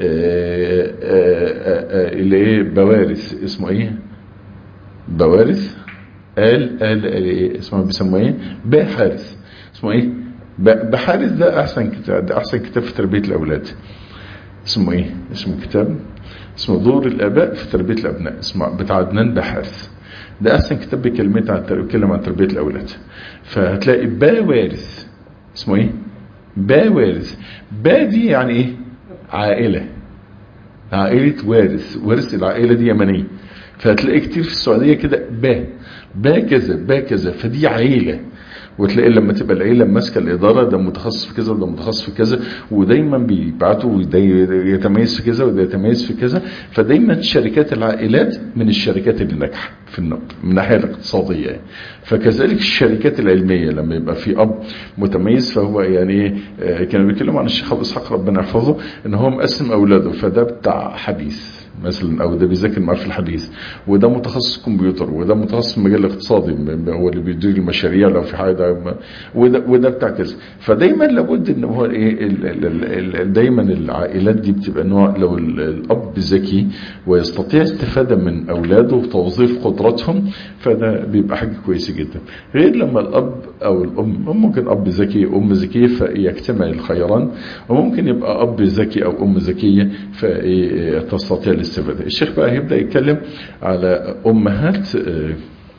اللي ايه بوارث اسمه ايه بوارث قال قال ايه اسمه بيسموه ايه بحارث اسمه ايه بحارث ده احسن كتاب ده احسن كتاب في تربيه الاولاد اسمه ايه اسمه كتاب اسمه دور الاباء في تربيه الابناء اسمه بتاع عدنان بحارث ده احسن كتاب بيكلمت عن بيتكلم عن تربيه الاولاد فهتلاقي با وارث اسمه ايه با وارث با دي يعني ايه عائله عائله وارث وارث العائله دي يمنيه فهتلاقي كتير في السعودية كده با با كذا با كذا فدي عيلة وتلاقي لما تبقى العيلة ماسكة الإدارة ده متخصص في كذا وده متخصص في كذا ودايما بيبعتوا وده يتميز في كذا وده يتميز في كذا فدايما شركات العائلات من الشركات اللي ناجحة في من الناحية الاقتصادية يعني. فكذلك الشركات العلمية لما يبقى في أب متميز فهو يعني كانوا بيتكلموا عن الشيخ أبو إسحاق ربنا يحفظه إن هو مقسم أولاده فده بتاع حديث مثلا او ده بيذاكر معاه في الحديث وده متخصص كمبيوتر وده متخصص في المجال الاقتصادي هو اللي بيدير المشاريع لو في حاجه وده وده بتاع كذا فدايما لابد ان هو ايه دايما العائلات دي بتبقى نوع لو الاب ذكي ويستطيع استفاده من اولاده وتوظيف قدراتهم فده بيبقى حاجه كويسه جدا غير لما الاب او الام ممكن اب ذكي ام ذكيه فيجتمع الخيران وممكن يبقى اب ذكي او ام ذكيه فتستطيع الاستفادة الشيخ بقى هيبدأ يتكلم على أمهات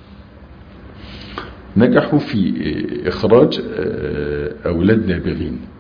نجحوا في إخراج أولاد نابغين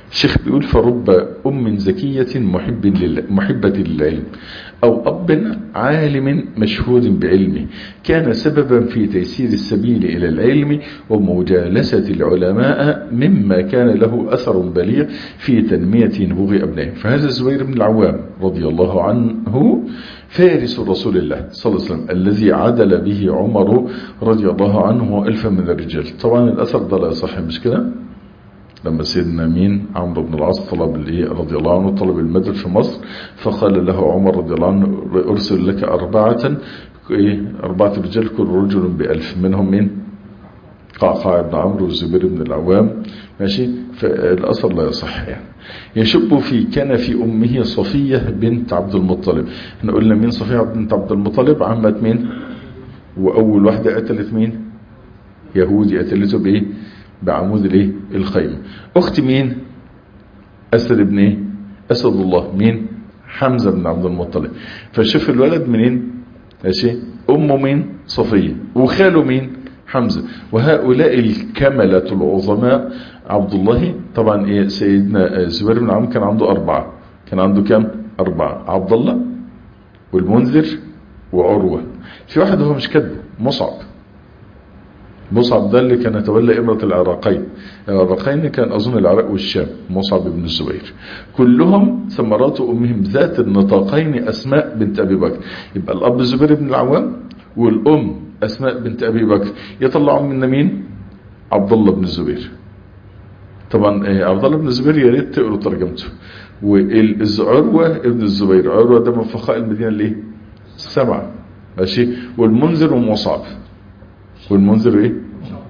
الشيخ بيقول فرب أم زكية محب لله محبة للعلم أو أب عالم مشهود بعلمه كان سببا في تيسير السبيل إلى العلم ومجالسة العلماء مما كان له أثر بليغ في تنمية نبوغ أبنائه فهذا الزبير بن العوام رضي الله عنه فارس رسول الله صلى الله عليه وسلم الذي عدل به عمر رضي الله عنه وألفا من الرجال طبعا الأثر ده لا يصح مش كده لما سيدنا مين عمرو بن العاص طلب رضي الله عنه طلب المدد في مصر فقال له عمر رضي الله عنه أرسل لك أربعة أربعة رجال كل رجل بألف منهم مين قعقاع بن عمرو والزبير بن العوام ماشي فالأثر لا يصح يعني يشب في كان في أمه صفية بنت عبد المطلب احنا قلنا مين صفية بنت عبد المطلب عمت مين وأول واحدة قتلت مين يهودي قتلته بإيه بعمود الايه الخيمة اخت مين اسد ابن ايه اسد الله مين حمزة بن عبد المطلب فشوف الولد منين ماشي امه مين صفية وخاله مين حمزة وهؤلاء الكملة العظماء عبد الله طبعا ايه سيدنا زبير بن عم كان عنده اربعة كان عنده كام اربعة عبد الله والمنذر وعروة في واحد هو مش كاتبه مصعب مصعب ده اللي كان يتولى إمرة العراقين العراقين كان أظن العراق والشام مصعب بن الزبير كلهم ثمرات أمهم ذات النطاقين أسماء بنت أبي بكر يبقى الأب الزبير بن العوام والأم أسماء بنت أبي بكر يطلعوا من مين عبد الله بن الزبير طبعا عبد الله بن الزبير يا ريت تقروا ترجمته والعروة ابن الزبير عروة ده من فقهاء المدينة الايه السبعة ماشي والمنذر ومصعب والمنذر ايه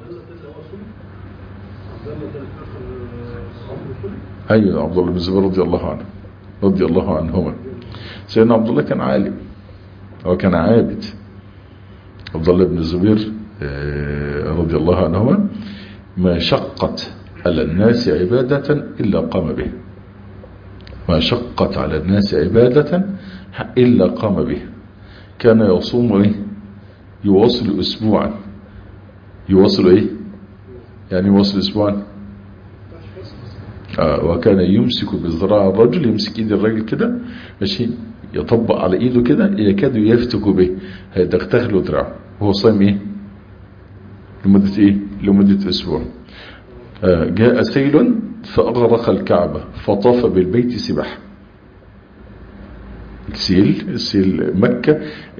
ايوه عبد الله بن الزبير رضي الله عنه رضي الله عنهما سيدنا عبد الله كان عالم هو كان عابد عبد الله بن الزبير رضي الله عنهما ما شقت على الناس عبادة إلا قام به ما شقت على الناس عبادة إلا قام به كان يصوم ايه يواصل أسبوعا يواصل ايه يعني يواصل اسبوعا آه وكان يمسك بذراع الرجل يمسك ايد الرجل كده ماشي يطبق على ايده كده يكاد يفتك به هيتغتغل دراعه هو صايم ايه لمدة ايه لمدة اسبوع آه جاء سيل فاغرق الكعبة فطاف بالبيت سباحه السيل السيل مكة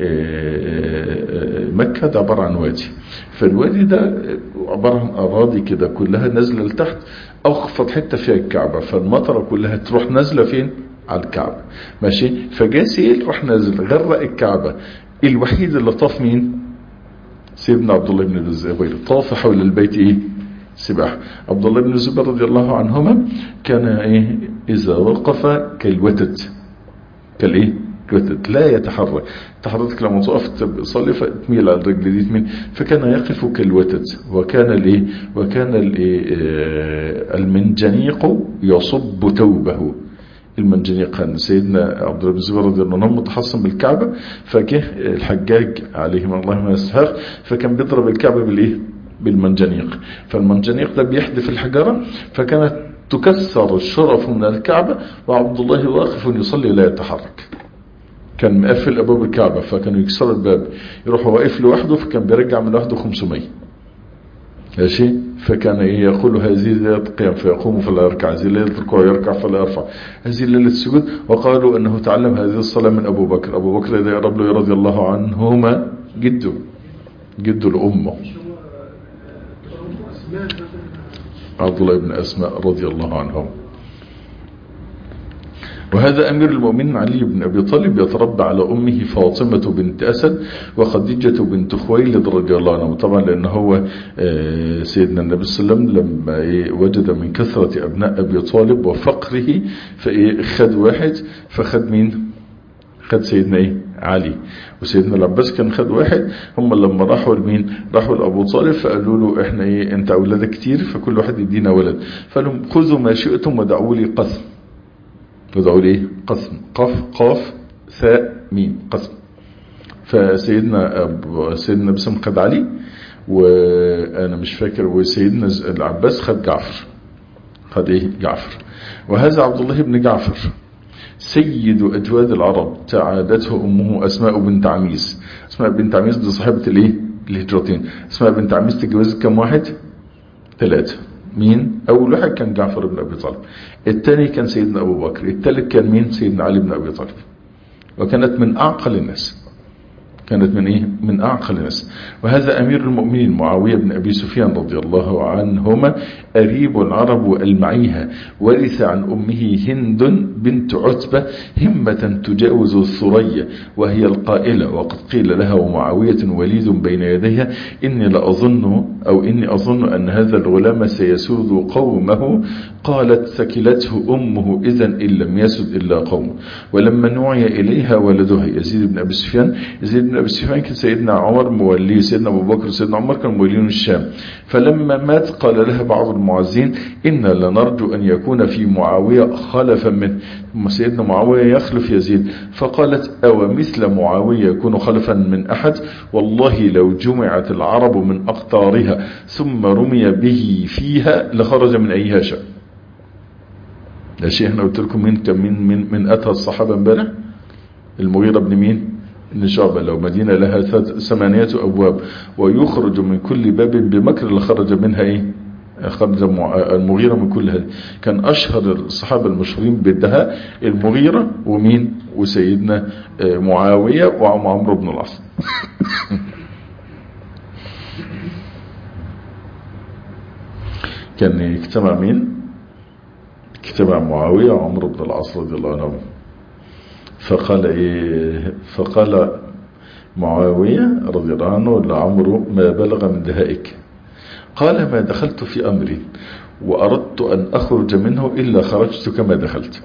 مكة ده عبارة عن وادي فالوادي ده عبارة عن أراضي كده كلها نازلة لتحت أخفض حتة فيها الكعبة فالمطرة كلها تروح نازلة فين على الكعبة ماشي فجاء سيل راح نازل غرق الكعبة الوحيد اللي طاف مين سيدنا عبد الله بن الزبير طاف حول البيت ايه سباحة عبد الله بن الزبير رضي الله عنهما كان ايه اذا وقف كالوتد كالايه كالوتد لا يتحرك تحركك لما تقف تصلي فتميل على الرجل دي تميل فكان يقف كالوتد وكان الايه وكان الايه المنجنيق يصب توبه المنجنيق كان سيدنا عبد الله بن الزبير رضي الله عنه متحصن بالكعبة فجه الحجاج عليهم الله ما يستحق فكان بيضرب الكعبة بالايه بالمنجنيق فالمنجنيق ده بيحدف الحجرة فكانت تكسر الشرف من الكعبة وعبد الله واقف يصلي لا يتحرك كان مقفل أبواب الكعبة فكانوا يكسروا الباب يروح واقف لوحده فكان بيرجع من لوحده 500 ماشي فكان يقول هذه ليلة القيام فيقوم فلا يركع هذه ليلة الركوع يركع فلا يرفع هذه ليلة السجود وقالوا أنه تعلم هذه الصلاة من أبو بكر أبو بكر إذا يقرب له رضي الله عنهما جده جده لأمه عبد الله بن أسماء رضي الله عنهم وهذا أمير المؤمنين علي بن أبي طالب يتربى على أمه فاطمة بنت أسد وخديجة بنت خويلد رضي الله عنهم طبعا لأن هو سيدنا النبي صلى الله عليه وسلم لما وجد من كثرة أبناء أبي طالب وفقره فخد واحد فخد مين خد سيدنا ايه علي وسيدنا العباس كان خد واحد هم لما راحوا لمين راحوا لابو طالب فقالوا له احنا ايه انت اولادك كتير فكل واحد يدينا ولد فقالوا خذوا ما شئتم ودعوا لي قسم ودعوا لي ايه قسم قاف قاف ثاء ميم قسم فسيدنا أبو سيدنا بسم خد علي وانا مش فاكر وسيدنا العباس خد جعفر خد ايه جعفر وهذا عبد الله بن جعفر سيد أجواد العرب تعادته أمه أسماء بنت عميس أسماء بنت عميس دي صاحبة الايه الهجرتين أسماء بنت عميس تجوزت كم واحد ثلاثة مين أول واحد كان جعفر بن أبي طالب الثاني كان سيدنا أبو بكر الثالث كان مين سيدنا علي بن أبي طالب وكانت من أعقل الناس كانت من إيه؟ من أعقل الناس وهذا أمير المؤمنين معاوية بن أبي سفيان رضي الله عنهما أريب العرب ألمعيها ورث عن أمه هند بنت عتبة همة تجاوز الثريا وهي القائلة وقد قيل لها ومعاوية وليد بين يديها إني لأظن أو إني أظن أن هذا الغلام سيسود قومه قالت سكلته أمه إذا إن لم يسد إلا قومه ولما نوعي إليها ولدها يزيد بن أبي سفيان يزيد بن أبي سفيان كان سيدنا عمر مولي سيدنا أبو بكر سيدنا عمر كان مولين الشام فلما مات قال لها بعض المعزين إنا لنرجو أن يكون في معاوية خلفا منه سيدنا معاوية يخلف يزيد فقالت أو مثل معاوية يكون خلفا من أحد والله لو جمعت العرب من أقطارها ثم رمي به فيها لخرج من أيها شاء ده شيء احنا قلت لكم مين كان من من من اتى الصحابه امبارح المغيرة بن مين بن شعبة لو مدينة لها ثمانية أبواب ويخرج من كل باب بمكر لخرج منها إيه خرج المغيرة من كل هذه كان أشهر الصحابة المشهورين بالدهاء المغيرة ومين وسيدنا معاوية وعمرو بن العاص كان اجتمع مين اجتمع معاوية وعمرو بن العاص رضي الله عنه فقال ايه فقال معاوية رضي الله عنه لعمرو ما بلغ من دهائك قال ما دخلت في أمري وأردت أن أخرج منه إلا خرجت كما دخلت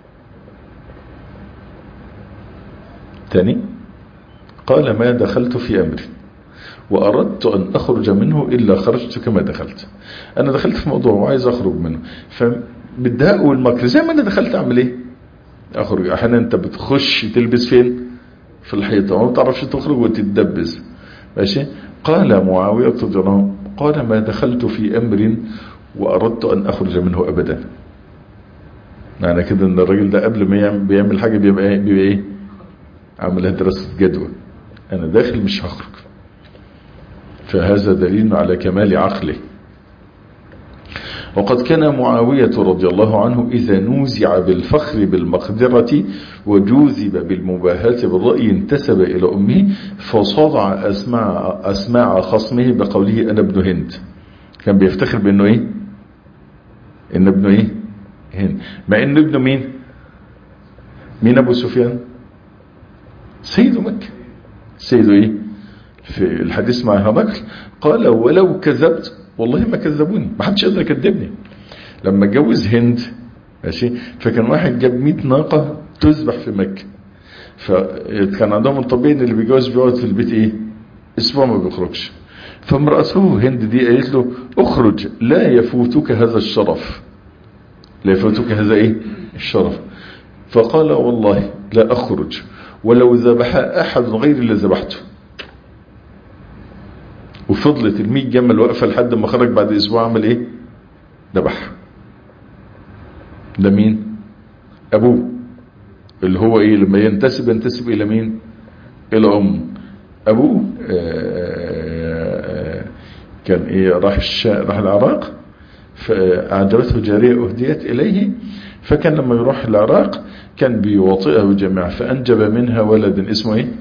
ثاني قال ما دخلت في أمري وأردت أن أخرج منه إلا خرجت كما دخلت أنا دخلت في موضوع وعايز أخرج منه فبالدهاء والمكر زي ما أنا دخلت أعمل إيه أخرج أحيانا أنت بتخش تلبس فين في الحيطة وما تعرفش تخرج وتتدبس ماشي قال معاوية رضي الله عنه قال ما دخلت في أمر وأردت أن أخرج منه أبدا معنى كده أن الراجل ده قبل ما يعمل بيعمل حاجة بيبقى إيه, بيبقى إيه؟ عملها دراسة جدوى أنا داخل مش هخرج فهذا دليل على كمال عقله وقد كان معاوية رضي الله عنه إذا نوزع بالفخر بالمقدرة وجوذب بالمباهاة بالرأي انتسب إلى أمه فصدع أسماع, أسماع خصمه بقوله أنا ابن هند كان بيفتخر بأنه إيه إن ابنه إيه هند مع إن ابنه مين مين أبو سفيان سيد مكة سيد إيه في الحديث مع هرقل قال ولو كذبت والله ما كذبوني ما حدش قدر يكذبني لما اتجوز هند ماشي فكان واحد جاب 100 ناقه تذبح في مكه فكان عندهم الطبيعي ان اللي بيتجوز بيقعد في البيت ايه اسبوع ما بيخرجش فامراته هند دي قالت له اخرج لا يفوتك هذا الشرف لا يفوتك هذا ايه الشرف فقال والله لا اخرج ولو ذبح احد غير اللي ذبحته وفضلت المية جمل واقفة لحد ما خرج بعد اسبوع عمل ايه ذبح ده مين ابوه اللي هو ايه لما ينتسب ينتسب الى مين الى ام ابوه آآ آآ كان ايه راح الشا... راح العراق فاعجبته جارية اهديت اليه فكان لما يروح العراق كان بيواطئه جميعا فانجب منها ولد اسمه ايه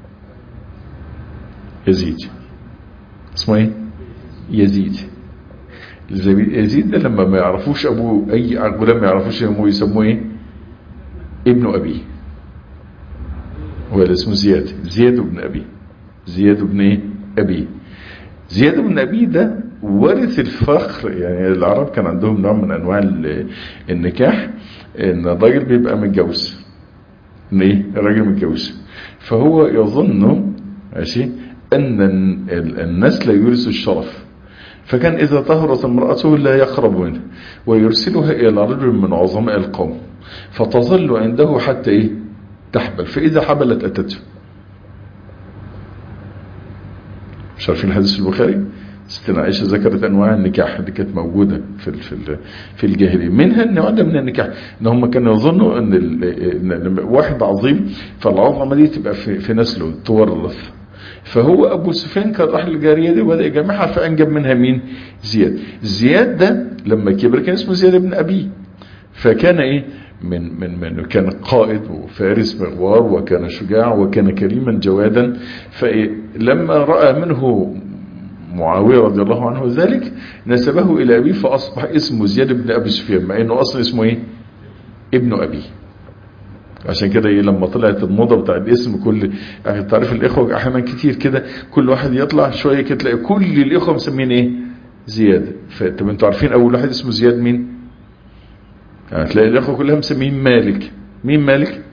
يزيد اسمه ايه يزيد يزيد ده لما ما يعرفوش ابوه اي غلام ما يعرفوش ابوه يسموه ايه ابن ابيه هو اللي اسمه زياد زياد بن ابي زياد بن ايه ابي زياد بن ابي ده ورث الفخر يعني العرب كان عندهم نوع من انواع النكاح ان الراجل بيبقى متجوز ان ايه الراجل متجوز فهو يظن ماشي أن النسل يورث الشرف فكان إذا طهرت امرأته لا يقرب منه ويرسلها إلى رجل من عظماء القوم فتظل عنده حتى إيه تحبل فإذا حبلت أتته مش عارفين الحديث في البخاري ستنا عائشة ذكرت أنواع النكاح اللي كانت موجودة في ال- في ال- في الجاهلية منها النوع ده من النكاح إن هم كانوا يظنوا أن ال- إن لما واحد عظيم فالعظمة دي تبقى في, في نسله تورث فهو أبو سفيان كان راح للجارية دي وبدأ يجمعها فأنجب منها مين زياد زياد ده لما كبر كان اسمه زياد بن أبيه فكان ايه من من من كان قائد وفارس مغوار وكان شجاع وكان كريما جوادا فلما راى منه معاويه رضي الله عنه ذلك نسبه الى ابيه فاصبح اسمه زياد بن ابي سفيان مع انه اصلا اسمه ايه ابن ابيه عشان كده ايه لما طلعت الموضه بتاع الاسم كل يعني تعرف الاخوه احيانا كتير كده كل واحد يطلع شويه كده تلاقي كل الاخوه مسمين ايه زياد فطب انتوا عارفين اول واحد اسمه زياد مين يعني تلاقي الاخوه كلها مسمين مالك مين مالك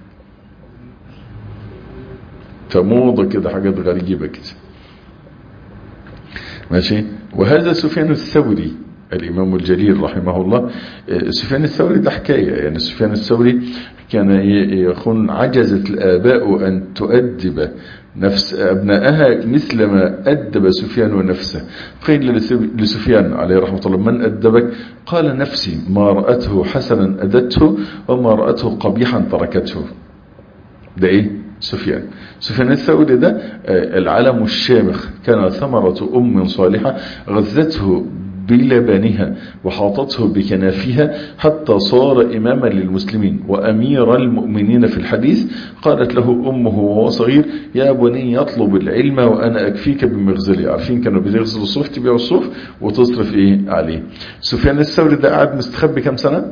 فموضه كده حاجات غريبه كده ماشي وهذا سفيان الثوري الإمام الجليل رحمه الله آه، سفيان الثوري ده حكاية يعني سفيان الثوري كان ي- يقول عجزت الآباء أن تؤدب نفس أبنائها مثل ما أدب سفيان نفسه قيل لسف- لسفيان عليه رحمة الله من أدبك قال نفسي ما رأته حسنا أدته وما رأته قبيحا تركته ده ايه سفيان سفيان الثوري ده آه، العلم الشامخ كان ثمرة أم صالحة غذته بلبنها وحاطته بكنافها حتى صار إماما للمسلمين وأمير المؤمنين في الحديث قالت له أمه وهو صغير يا بني يطلب العلم وأنا أكفيك بمغزلي عارفين كانوا بيغزلوا الصوف تبيعوا الصوف وتصرف إيه عليه سفيان الثوري ده قاعد مستخبي كم سنة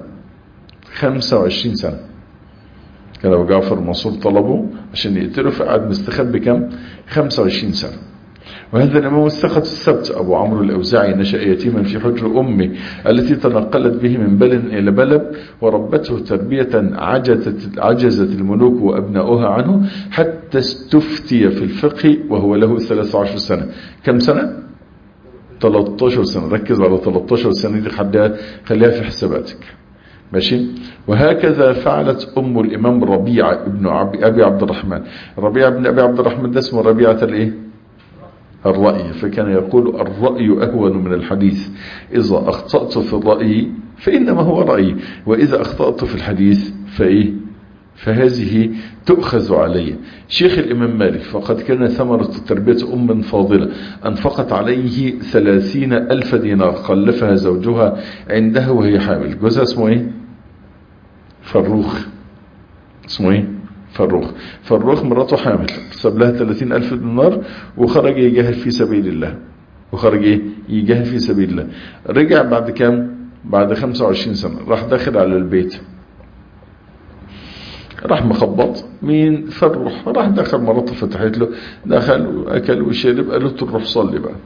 25 سنة كان ابو جعفر منصور طلبه عشان يقتله فقعد مستخبي كام 25 سنة وهذا الإمام الثقة السبت أبو عمرو الأوزاعي نشأ يتيما في حجر أمه التي تنقلت به من بلد إلى بلد وربته تربية عجزت, عجزت الملوك وأبناؤها عنه حتى استفتي في الفقه وهو له 13 سنة كم سنة؟ 13 سنة ركز على 13 سنة دي خليها خليها في حساباتك ماشي وهكذا فعلت أم الإمام ربيعة ابن أبي عبد الرحمن ربيعة ابن أبي عبد الرحمن ده اسمه ربيعة الإيه الرأي فكان يقول الرأي أهون من الحديث إذا أخطأت في الرأي فإنما هو رأي وإذا أخطأت في الحديث فإيه فهذه تؤخذ علي شيخ الإمام مالك فقد كان ثمرة تربية أم فاضلة أنفقت عليه ثلاثين ألف دينار خلفها زوجها عندها وهي حامل جوزها اسمه إيه فروخ اسمه إيه فروخ فروخ مراته حامل ساب لها 30 ألف دينار وخرج يجاهد في سبيل الله وخرج ايه يجاهد في سبيل الله رجع بعد كام بعد 25 سنة راح داخل على البيت راح مخبط مين فروح راح دخل مراته فتحت له دخل واكل وشرب قالت له روح صلي بقى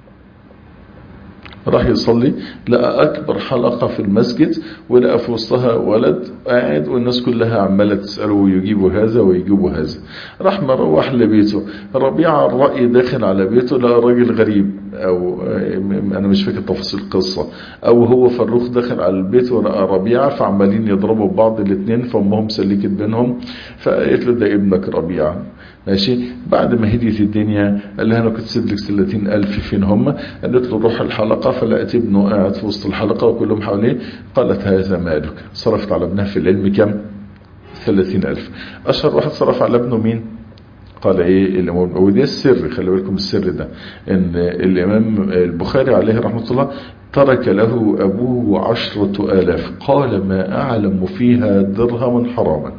راح يصلي لقى أكبر حلقة في المسجد ولقى في وسطها ولد قاعد والناس كلها عمالة تسأله ويجيبوا هذا ويجيبوا هذا راح مروح لبيته ربيع الرأي داخل على بيته لقى راجل غريب أو أنا مش فاكر تفاصيل القصة أو هو فروخ داخل على البيت ولقى ربيعة فعمالين يضربوا بعض الاثنين فأمهم سلكت بينهم فقالت له ده ابنك ربيعة ماشي بعد ما هديت الدنيا قال لها انا كنت سيب لك 30 الف فين هم قالت له روح الحلقة فلقيت ابنه قاعد في وسط الحلقة وكلهم حواليه قالت هذا مالك صرفت على ابنها في العلم كم 30 الف اشهر واحد صرف على ابنه مين قال ايه الامام وده السر خلي بالكم السر ده ان الامام البخاري عليه رحمة الله ترك له ابوه عشرة الاف قال ما اعلم فيها درهما حراما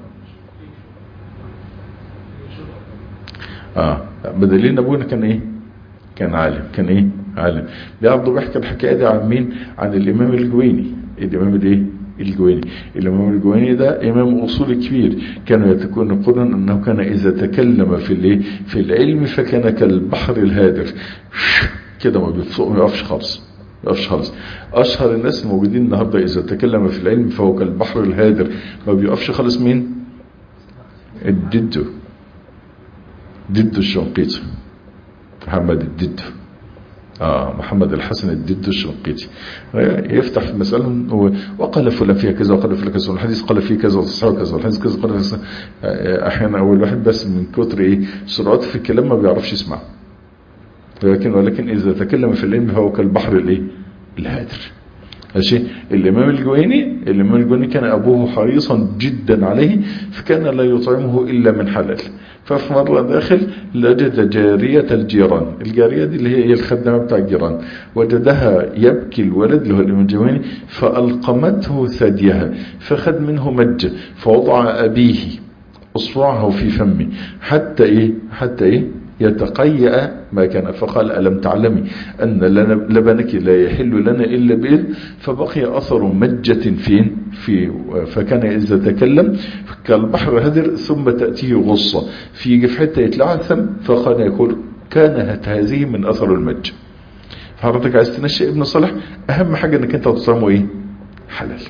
اه بدليل ابونا كان ايه كان عالم كان ايه عالم بيعرضوا بيحكي الحكايه دي عن مين عن الامام الجويني الامام الايه الجويني الامام الجويني ده امام اصولي كبير كانوا يتكون انه كان اذا تكلم في الايه في العلم فكان كالبحر الهادر كده ما بيقفش خالص ما بيقفش خالص اشهر الناس الموجودين النهارده اذا تكلم في العلم فهو كالبحر الهادر ما بيقفش خالص مين الددو ضد الشنقيطي محمد الدد آه محمد الحسن الدد الشنقيطي يفتح في المسألة وقال فلان فيها كذا وقال فلان كذا والحديث قال فيه كذا وتصحيح كذا والحديث كذا قال فيه أحيانا أول واحد بس من كتر إيه سرعته في الكلام ما بيعرفش يسمع ولكن ولكن إذا تكلم في العلم فهو كالبحر الإيه الهادر ماشي الإمام الجويني الإمام الجويني كان أبوه حريصا جدا عليه فكان لا يطعمه إلا من حلال ففي مرة داخل لجد جارية الجيران الجارية دي اللي هي الخدامة بتاع الجيران وجدها يبكي الولد اللي هو الإمام الجويني فألقمته ثديها فخد منه مجة فوضع أبيه أصبعه في فمه حتى إيه حتى إيه يتقيأ ما كان فقال ألم تعلمي أن لبنك لا يحل لنا إلا بإذن فبقي أثر مجة فين في فكان إذا تكلم كالبحر هدر ثم تأتيه غصة في حتى يتلعثم فقال يقول كانت هذه من أثر المج فحضرتك عايز تنشئ ابن صالح أهم حاجة أنك أنت تصامه إيه حلال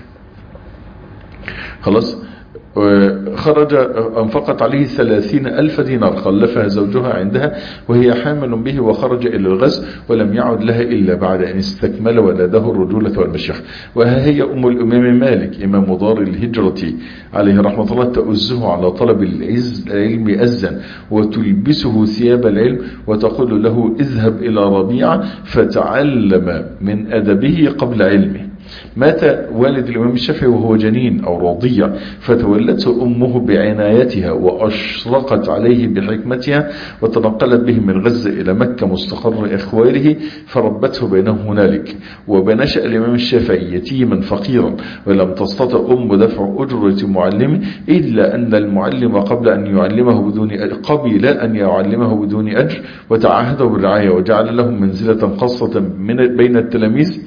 خلاص خرج أنفقت عليه ثلاثين ألف دينار خلفها زوجها عندها وهي حامل به وخرج إلى الغزو ولم يعد لها إلا بعد أن استكمل ولده الرجولة والمشيخ وها هي أم الأمام مالك إمام دار الهجرة عليه رحمة الله تؤزه على طلب العلم أزا وتلبسه ثياب العلم وتقول له اذهب إلى ربيعة فتعلم من أدبه قبل علمه مات والد الإمام الشافعي وهو جنين أو رضيع فتولته أمه بعنايتها وأشرقت عليه بحكمتها وتنقلت به من غزة إلى مكة مستقر إخواله فربته بينهم هنالك وبنشأ الإمام الشافعي يتيما فقيرا ولم تستطع أم دفع أجرة معلمه إلا أن المعلم قبل أن يعلمه بدون قبل أن يعلمه بدون أجر وتعهده بالرعاية وجعل لهم منزلة خاصة من بين التلاميذ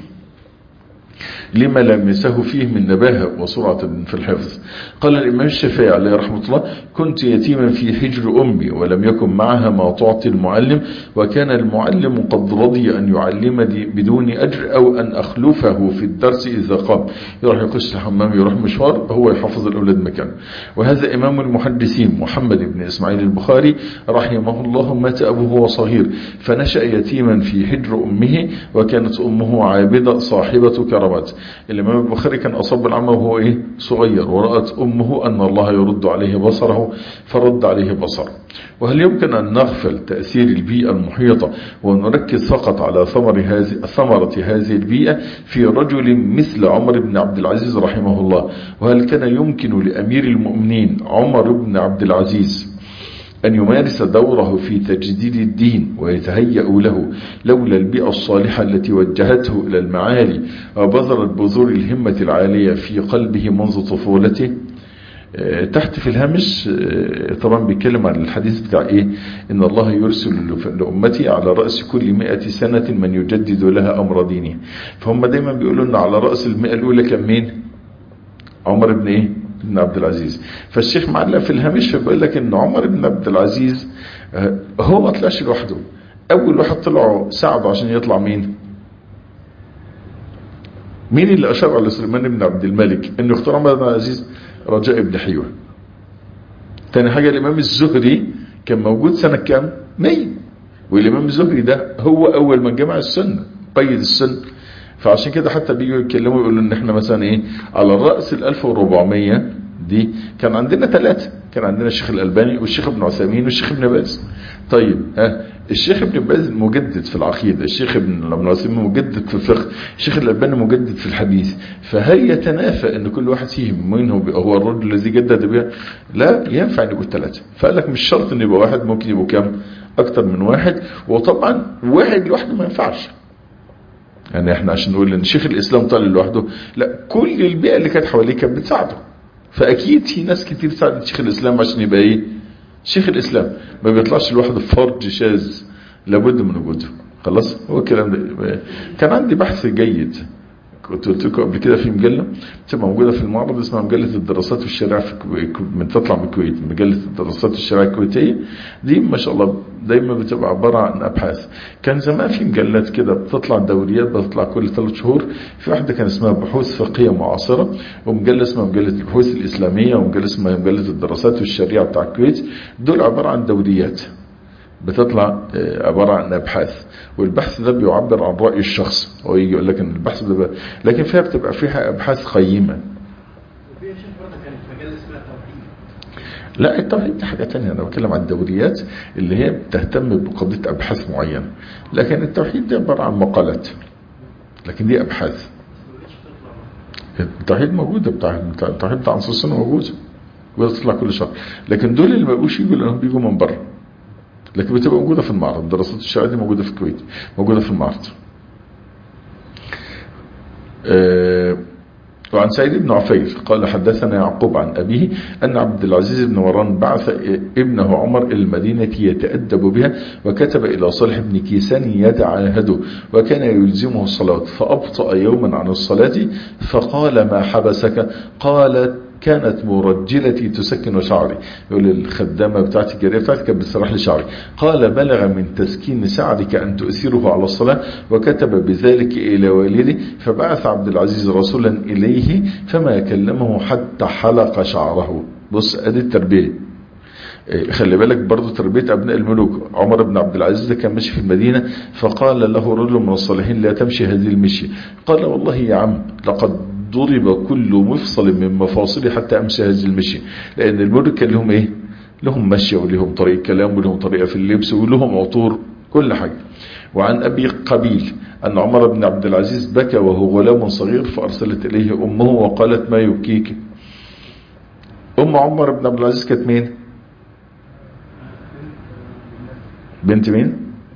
لما لمسه فيه من نباهة وسرعة في الحفظ قال الإمام الشافعي عليه رحمة الله كنت يتيما في حجر أمي ولم يكن معها ما تعطي المعلم وكان المعلم قد رضي أن يعلمني بدون أجر أو أن أخلفه في الدرس إذا قام يروح يخش الحمام يروح مشوار هو يحفظ الأولاد مكان وهذا إمام المحدثين محمد بن إسماعيل البخاري رحمه الله مات أبوه وصغير فنشأ يتيما في حجر أمه وكانت أمه عابدة صاحبة كرامات الإمام البخاري كان أصاب العمى وهو إيه صغير ورأت أمه أن الله يرد عليه بصره فرد عليه بصره وهل يمكن أن نغفل تأثير البيئة المحيطة ونركز فقط على ثمر هذه ثمرة هذه البيئة في رجل مثل عمر بن عبد العزيز رحمه الله وهل كان يمكن لأمير المؤمنين عمر بن عبد العزيز أن يمارس دوره في تجديد الدين ويتهيأ له لولا البيئة الصالحة التي وجهته إلى المعالي وبذرت بذور الهمة العالية في قلبه منذ طفولته تحت في الهامش طبعا بيتكلم عن الحديث بتاع ايه ان الله يرسل لأمتي على رأس كل مئة سنة من يجدد لها أمر دينه فهم دايما بيقولوا ان على رأس المئة الأولى كان مين عمر بن ايه بن عبد العزيز فالشيخ معلق في الهامش بيقول لك ان عمر بن عبد العزيز هو ما طلعش لوحده اول واحد طلعه ساعده عشان يطلع مين مين اللي اشار على سليمان بن عبد الملك انه اختار عمر بن العزيز رجاء بن حيوه تاني حاجة الامام الزهري كان موجود سنة كام 100 والامام الزهري ده هو اول من جمع السنة قيد السنة فعشان كده حتى بيجوا يتكلموا يقولوا ان احنا مثلا ايه على الرأس ال 1400 دي كان عندنا ثلاثة كان عندنا الشيخ الألباني والشيخ ابن عثيمين والشيخ ابن باز طيب ها الشيخ ابن باز مجدد في العقيدة الشيخ ابن ابن عثيمين مجدد في الفقه الشيخ الألباني مجدد في الحديث فهل يتنافى ان كل واحد فيهم منه هو الرجل الذي جدد بها لا ينفع ان يبقوا ثلاثة فقال لك مش شرط ان يبقى واحد ممكن يبقوا كام اكتر من واحد وطبعا واحد لوحده ما ينفعش يعني احنا عشان نقول ان شيخ الاسلام طالع لوحده لا كل البيئة اللي كانت حواليه كانت بتساعده فاكيد في ناس كتير ساعدت شيخ الاسلام عشان يبقى ايه شيخ الاسلام ما بيطلعش لوحده في فرج شاذ لابد من وجوده خلاص هو الكلام ده كان عندي بحث جيد كنت قلت لكم قبل كده في مجله بتبقى موجوده في المعرض اسمها مجله الدراسات والشريعه في من تطلع من الكويت مجله الدراسات والشريعه الكويتيه دي ما شاء الله دايما بتبقى عباره عن ابحاث كان زمان في مجلات كده بتطلع دوريات بتطلع كل ثلاث شهور في واحده كان اسمها بحوث فقهيه معاصره ومجله اسمها مجله البحوث الاسلاميه ومجله اسمها مجله الدراسات والشريعه بتاع الكويت دول عباره عن دوريات بتطلع عبارة عن أبحاث والبحث ده بيعبر عن رأي الشخص هو يجي يقول لك ان البحث ده لكن فيها بتبقى فيها أبحاث قيمة لا التوحيد دي حاجة تانية أنا بتكلم عن الدوريات اللي هي بتهتم بقضية أبحاث معينة لكن التوحيد دي عبارة عن مقالات لكن دي أبحاث التوحيد موجودة بتاع التوحيد بتاع أنصار السنة موجودة بتطلع كل شهر لكن دول اللي ما بقوش يجوا لأنهم بيجوا من بره لكن بتبقى موجودة في المعرض دراسات الشرعية دي موجودة في الكويت موجودة في المعرض أه وعن سيد بن عفير قال حدثنا يعقوب عن أبيه أن عبد العزيز بن وران بعث ابنه عمر إلى المدينة يتأدب بها وكتب إلى صالح بن كيسان يتعاهده وكان يلزمه الصلاة فأبطأ يوما عن الصلاة فقال ما حبسك قالت كانت مرجلتي تسكن شعري يقول الخدامة بتاعتي الجارية بتاعتي كانت بتسرح لي شعري قال بلغ من تسكين سعدك أن تؤثره على الصلاة وكتب بذلك إلى والده فبعث عبد العزيز رسولا إليه فما كلمه حتى حلق شعره بص أدي التربية خلي بالك برضو تربية أبناء الملوك عمر بن عبد العزيز ده كان ماشي في المدينة فقال له رجل من الصالحين لا تمشي هذه المشي قال والله يا عم لقد ضرب كل مفصل من مفاصلي حتى أمشي هذه المشي لأن الملك كان لهم إيه لهم مشي ولهم طريقة كلام ولهم طريقة في اللبس ولهم عطور كل حاجة وعن أبي قبيل أن عمر بن عبد العزيز بكى وهو غلام صغير فأرسلت إليه أمه وقالت ما يبكيك أم عمر بن عبد العزيز كانت مين بنت مين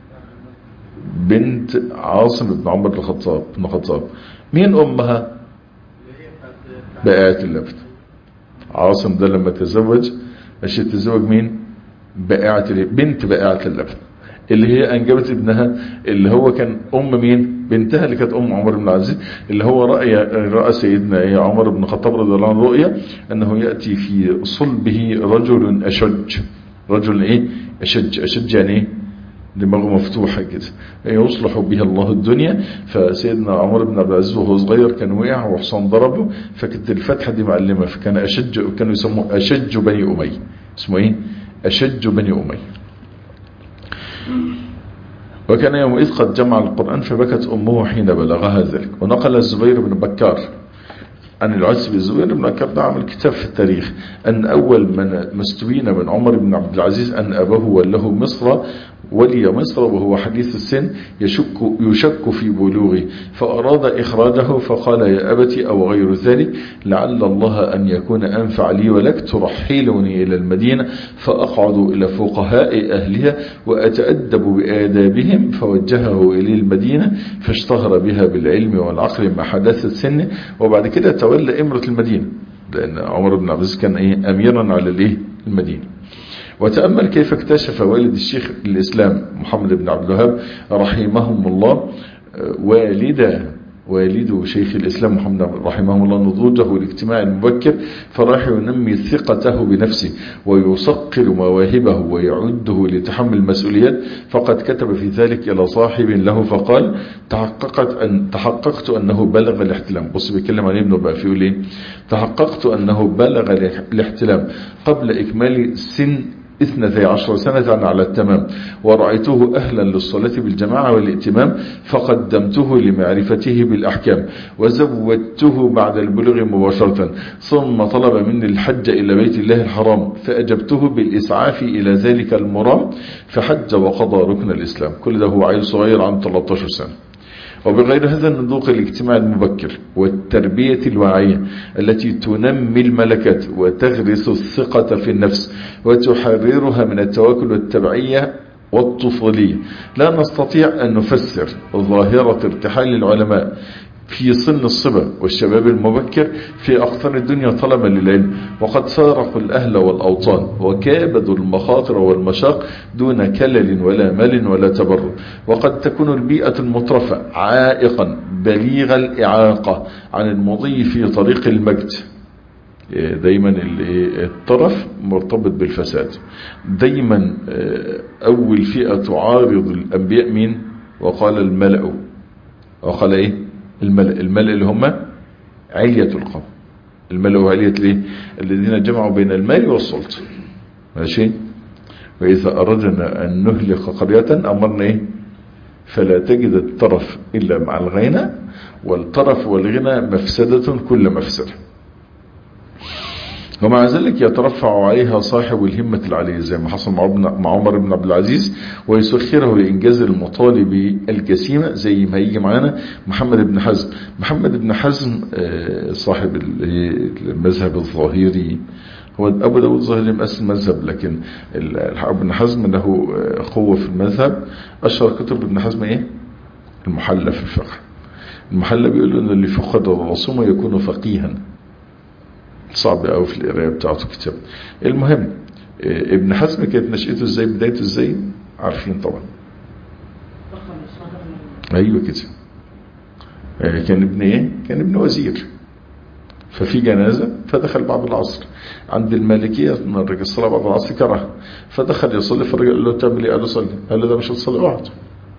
بنت عاصم بن عمر بن الخطاب بن الخطاب مين أمها بائعة اللبن عاصم ده لما تزوج مش تزوج مين بائعة بنت بائعة اللبن اللي هي أنجبت ابنها اللي هو كان أم مين بنتها اللي كانت أم عمر بن العزيز اللي هو رأي رأى سيدنا عمر بن الخطاب رضي الله عنه رؤيا أنه يأتي في صلبه رجل أشج رجل إيه أشج أشج يعني إيه دماغه مفتوحة كده يصلح بها الله الدنيا فسيدنا عمر بن عبد العزيز وهو صغير كان وقع وحصان ضربه فكانت الفتحة دي معلمة فكان أشج كانوا يسموه أشج بني أمي اسمه ايه أشج بني أمي وكان يومئذ قد جمع القرآن فبكت أمه حين بلغها ذلك ونقل الزبير بن بكار عن العز بن الزبير بن بكر ده عمل كتاب في التاريخ أن أول من مستوين من عمر بن عبد العزيز أن أباه وله مصر ولي مصر وهو حديث السن يشك, يشك في بلوغه فأراد إخراجه فقال يا أبتي أو غير ذلك لعل الله أن يكون أنفع لي ولك ترحلني إلى المدينة فأقعد إلى فقهاء أهلها وأتأدب بآدابهم فوجهه إلى المدينة فاشتهر بها بالعلم والعقل مع حداث السن وبعد كده تولى إمرة المدينة لأن عمر بن عبد العزيز كان إيه أميرا على الإيه المدينة وتأمل كيف اكتشف والد الشيخ الإسلام محمد بن عبد الوهاب رحمهم الله والد والد شيخ الإسلام محمد رحمه الله نضوجه الاجتماعي المبكر فراح ينمي ثقته بنفسه ويصقل مواهبه ويعده لتحمل المسؤوليات فقد كتب في ذلك إلى صاحب له فقال تحققت أن تحققت أنه بلغ الاحتلام بص بيتكلم عن ابنه بقى في يقول ايه تحققت أنه بلغ الاحتلام قبل إكمال سن اثنتي عشر سنة على التمام ورأيته أهلا للصلاة بالجماعة والائتمام فقدمته لمعرفته بالأحكام وزودته بعد البلوغ مباشرة ثم طلب مني الحج إلى بيت الله الحرام فأجبته بالإسعاف إلى ذلك المرام فحج وقضى ركن الإسلام كل ده هو عيل صغير عن 13 سنة وبغير هذا النضوق الاجتماعي المبكر والتربية الواعية التي تنمي الملكات وتغرس الثقة في النفس وتحررها من التواكل والتبعية والطفولية لا نستطيع أن نفسر ظاهرة ارتحال العلماء في سن الصبا والشباب المبكر في أقطار الدنيا طلبا للعلم وقد فارقوا الأهل والأوطان وكابدوا المخاطر والمشاق دون كلل ولا مل ولا تبرد وقد تكون البيئة المترفة عائقا بليغ الإعاقة عن المضي في طريق المجد دايما الطرف مرتبط بالفساد دايما أول فئة تعارض الأنبياء مين وقال الملأ وقال إيه الملأ الملأ اللي هم علية القوم الملأ وعلية الايه الذين جمعوا بين المال والسلطة ماشي وإذا أردنا أن نهلك قرية أمرنا إيه فلا تجد الطرف إلا مع الغنى والطرف والغنى مفسدة كل مفسدة ومع ذلك يترفع عليها صاحب الهمة العالية زي ما حصل مع, ابن مع عمر بن عبد العزيز ويسخره لإنجاز المطالب الجسيمة زي ما يجي معانا محمد بن حزم محمد بن حزم صاحب المذهب الظاهري هو أبو داود الظاهري مقسم المذهب لكن ابن حزم له قوة في المذهب أشهر كتب ابن حزم إيه المحلى في الفقه المحلى بيقول له أن اللي فقد الرسوم يكون فقيها صعب قوي في القرايه بتاعته كتاب المهم ابن حزم كانت نشأته ازاي بدايته ازاي عارفين طبعا ايوه كده كان ابن ايه كان ابن وزير ففي جنازة فدخل بعد العصر عند المالكية الراجل الصلاة بعد العصر كره فدخل يصلي فالراجل قال له تعمل ايه قال له صلي قال له ده مش هتصلي اقعد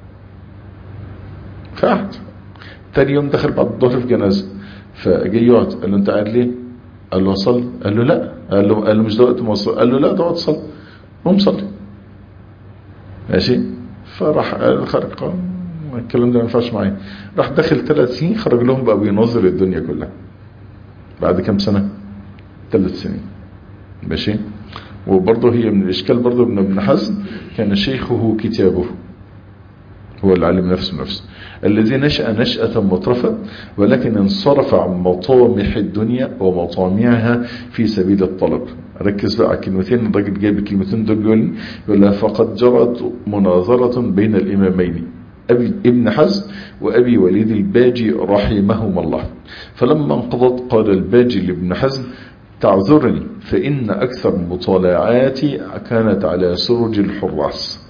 فقعد تاني يوم دخل بعد الظهر في جنازة فجي يقعد قال له انت قاعد ليه قال له صل قال له لا قال له قال له مش ده وقت ما وصل قال له لا ده وقت صل قوم صلي ماشي فراح قال خرج قال الكلام ده ما ينفعش معايا راح داخل ثلاث سنين خرج لهم بقى بينظر الدنيا كلها بعد كام سنة ثلاث سنين ماشي وبرضه هي من الإشكال برضه ابن ابن حزم كان شيخه كتابه هو العالم نفسه نفسه الذي نشأ نشأة مطرفة ولكن انصرف عن مطامح الدنيا ومطامعها في سبيل الطلب ركز بقى على كلمتين الراجل جايب الكلمتين دول بيقول يقول فقد جرت مناظرة بين الإمامين أبي ابن حزم وأبي وليد الباجي رحمهما الله فلما انقضت قال الباجي لابن حزم تعذرني فإن أكثر مطالعاتي كانت على سرج الحراس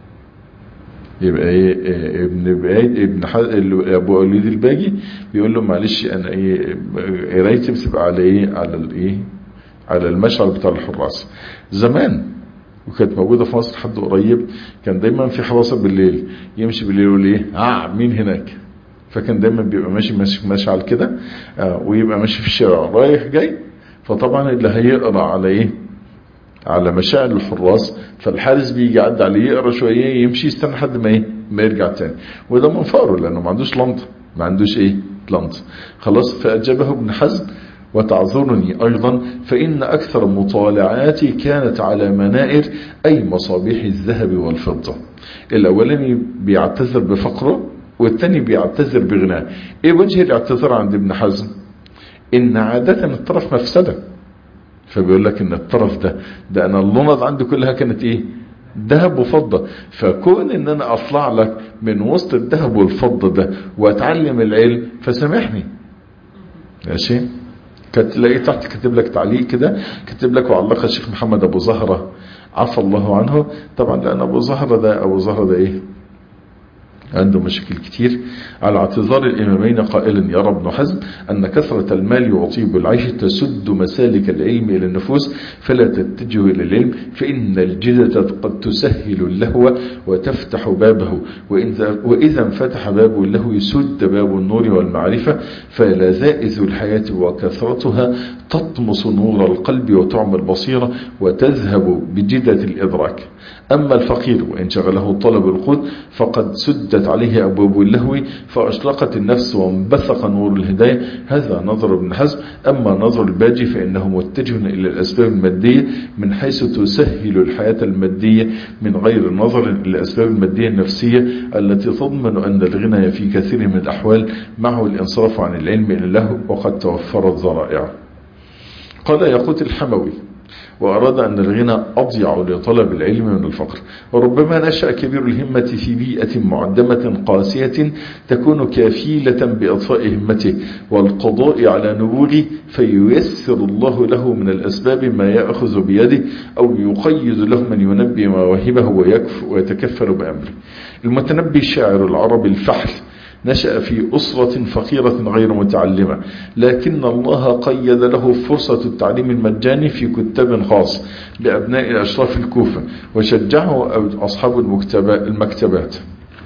يبقى ايه ابن بعيد ابن ابو وليد الباجي بيقول له معلش انا ايه قرايتي بتبقى على ايه على الايه على المشعل بتاع الحراس زمان وكانت موجودة في مصر حد قريب كان دايما في حراسة بالليل يمشي بالليل يقول ايه اه مين هناك فكان دايما بيبقى ماشي ماشي مشعل كده آه ويبقى ماشي في الشارع رايح جاي فطبعا اللي هيقرا على ايه على مشاعر الحراس فالحارس بيجي يعدي عليه يقرا شويه يمشي يستنى لحد ما ايه ما يرجع تاني وده من فقره لانه ما عندوش لنط ما عندوش ايه لنط خلاص فاجابه ابن حزم وتعذرني أيضا فإن أكثر مطالعاتي كانت على منائر أي مصابيح الذهب والفضة الأولاني بيعتذر بفقره والثاني بيعتذر بغناه إيه وجه الاعتذار عند ابن حزم إن عادة الطرف مفسده فبيقول لك ان الطرف ده ده انا اللنض عندي كلها كانت ايه ذهب وفضة فكون ان انا اطلع لك من وسط الذهب والفضة ده واتعلم العلم فسامحني ماشي كانت تلاقي تحت كاتب لك تعليق كده كاتب لك وعلقها الشيخ محمد ابو زهرة عفى الله عنه طبعا لان ابو زهرة ده ابو زهرة ده ايه عنده مشاكل كتير على اعتذار الإمامين قائلا يرى ابن حزم أن كثرة المال يعطيب العيش تسد مسالك العلم إلى النفوس فلا تتجه إلى العلم فإن الجدة قد تسهل اللهو وتفتح بابه وإذا انفتح باب اللهو يسد باب النور والمعرفة فلذائذ الحياة وكثرتها تطمس نور القلب وتعمى البصيرة وتذهب بجدة الإدراك أما الفقير وإن شغله طلب القوت فقد سدت عليه أبواب اللهو فأشرقت النفس وانبثق نور الهداية هذا نظر ابن حزم أما نظر الباجي فإنه متجه إلى الأسباب المادية من حيث تسهل الحياة المادية من غير نظر إلى الأسباب المادية النفسية التي تضمن أن الغنى في كثير من الأحوال معه الانصراف عن العلم إلى الله وقد توفرت ذرائعه قال يقوت الحموي وأراد أن الغنى أضيع لطلب العلم من الفقر وربما نشأ كبير الهمة في بيئة معدمة قاسية تكون كافيلة بإطفاء همته والقضاء على نبوغه فييسر الله له من الأسباب ما يأخذ بيده أو يقيد له من ينبي مواهبه ويكف ويتكفل بأمره المتنبي الشاعر العربي الفحل نشأ في أسرة فقيرة غير متعلمة لكن الله قيد له فرصة التعليم المجاني في كتاب خاص لأبناء الأشراف الكوفة وشجعه أصحاب المكتبات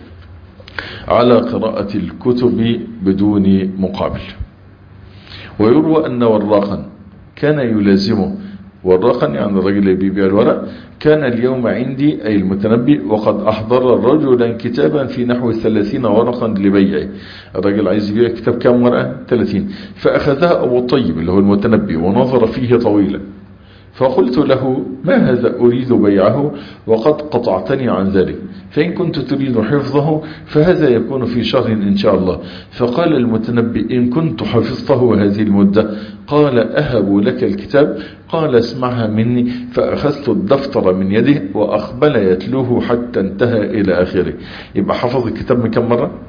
على قراءة الكتب بدون مقابل ويروى أن وراقا كان يلازمه ورقا يعني الرجل اللي بيبيع الورق كان اليوم عندي أي المتنبي وقد أحضر رجلا كتابا في نحو ثلاثين ورقا لبيعه الرجل عايز يبيع كتاب كم ورقة ثلاثين فأخذها أبو الطيب اللي هو المتنبي ونظر فيه طويلا فقلت له ما هذا أريد بيعه وقد قطعتني عن ذلك فإن كنت تريد حفظه فهذا يكون في شهر إن شاء الله فقال المتنبي إن كنت حفظته هذه المدة قال أهب لك الكتاب قال اسمعها مني فأخذت الدفتر من يده وأقبل يتلوه حتى انتهى إلى آخره يبقى حفظ الكتاب من كم مرة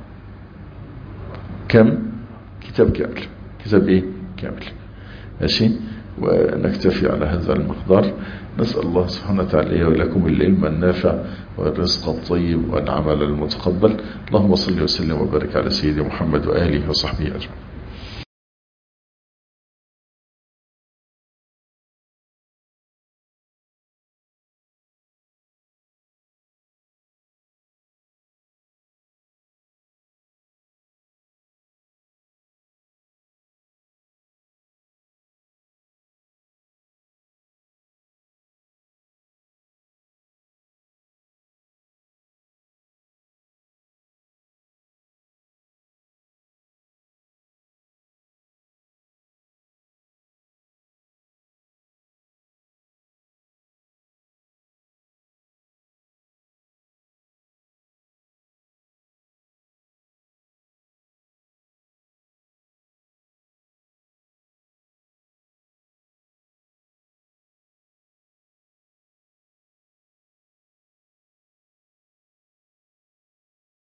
كم كتاب كامل كتاب إيه كامل ماشي ونكتفي على هذا المقدار نسأل الله سبحانه وتعالى ولكم العلم النافع والرزق الطيب والعمل المتقبل اللهم صل وسلم وبارك على سيدنا محمد وآله وصحبه أجمعين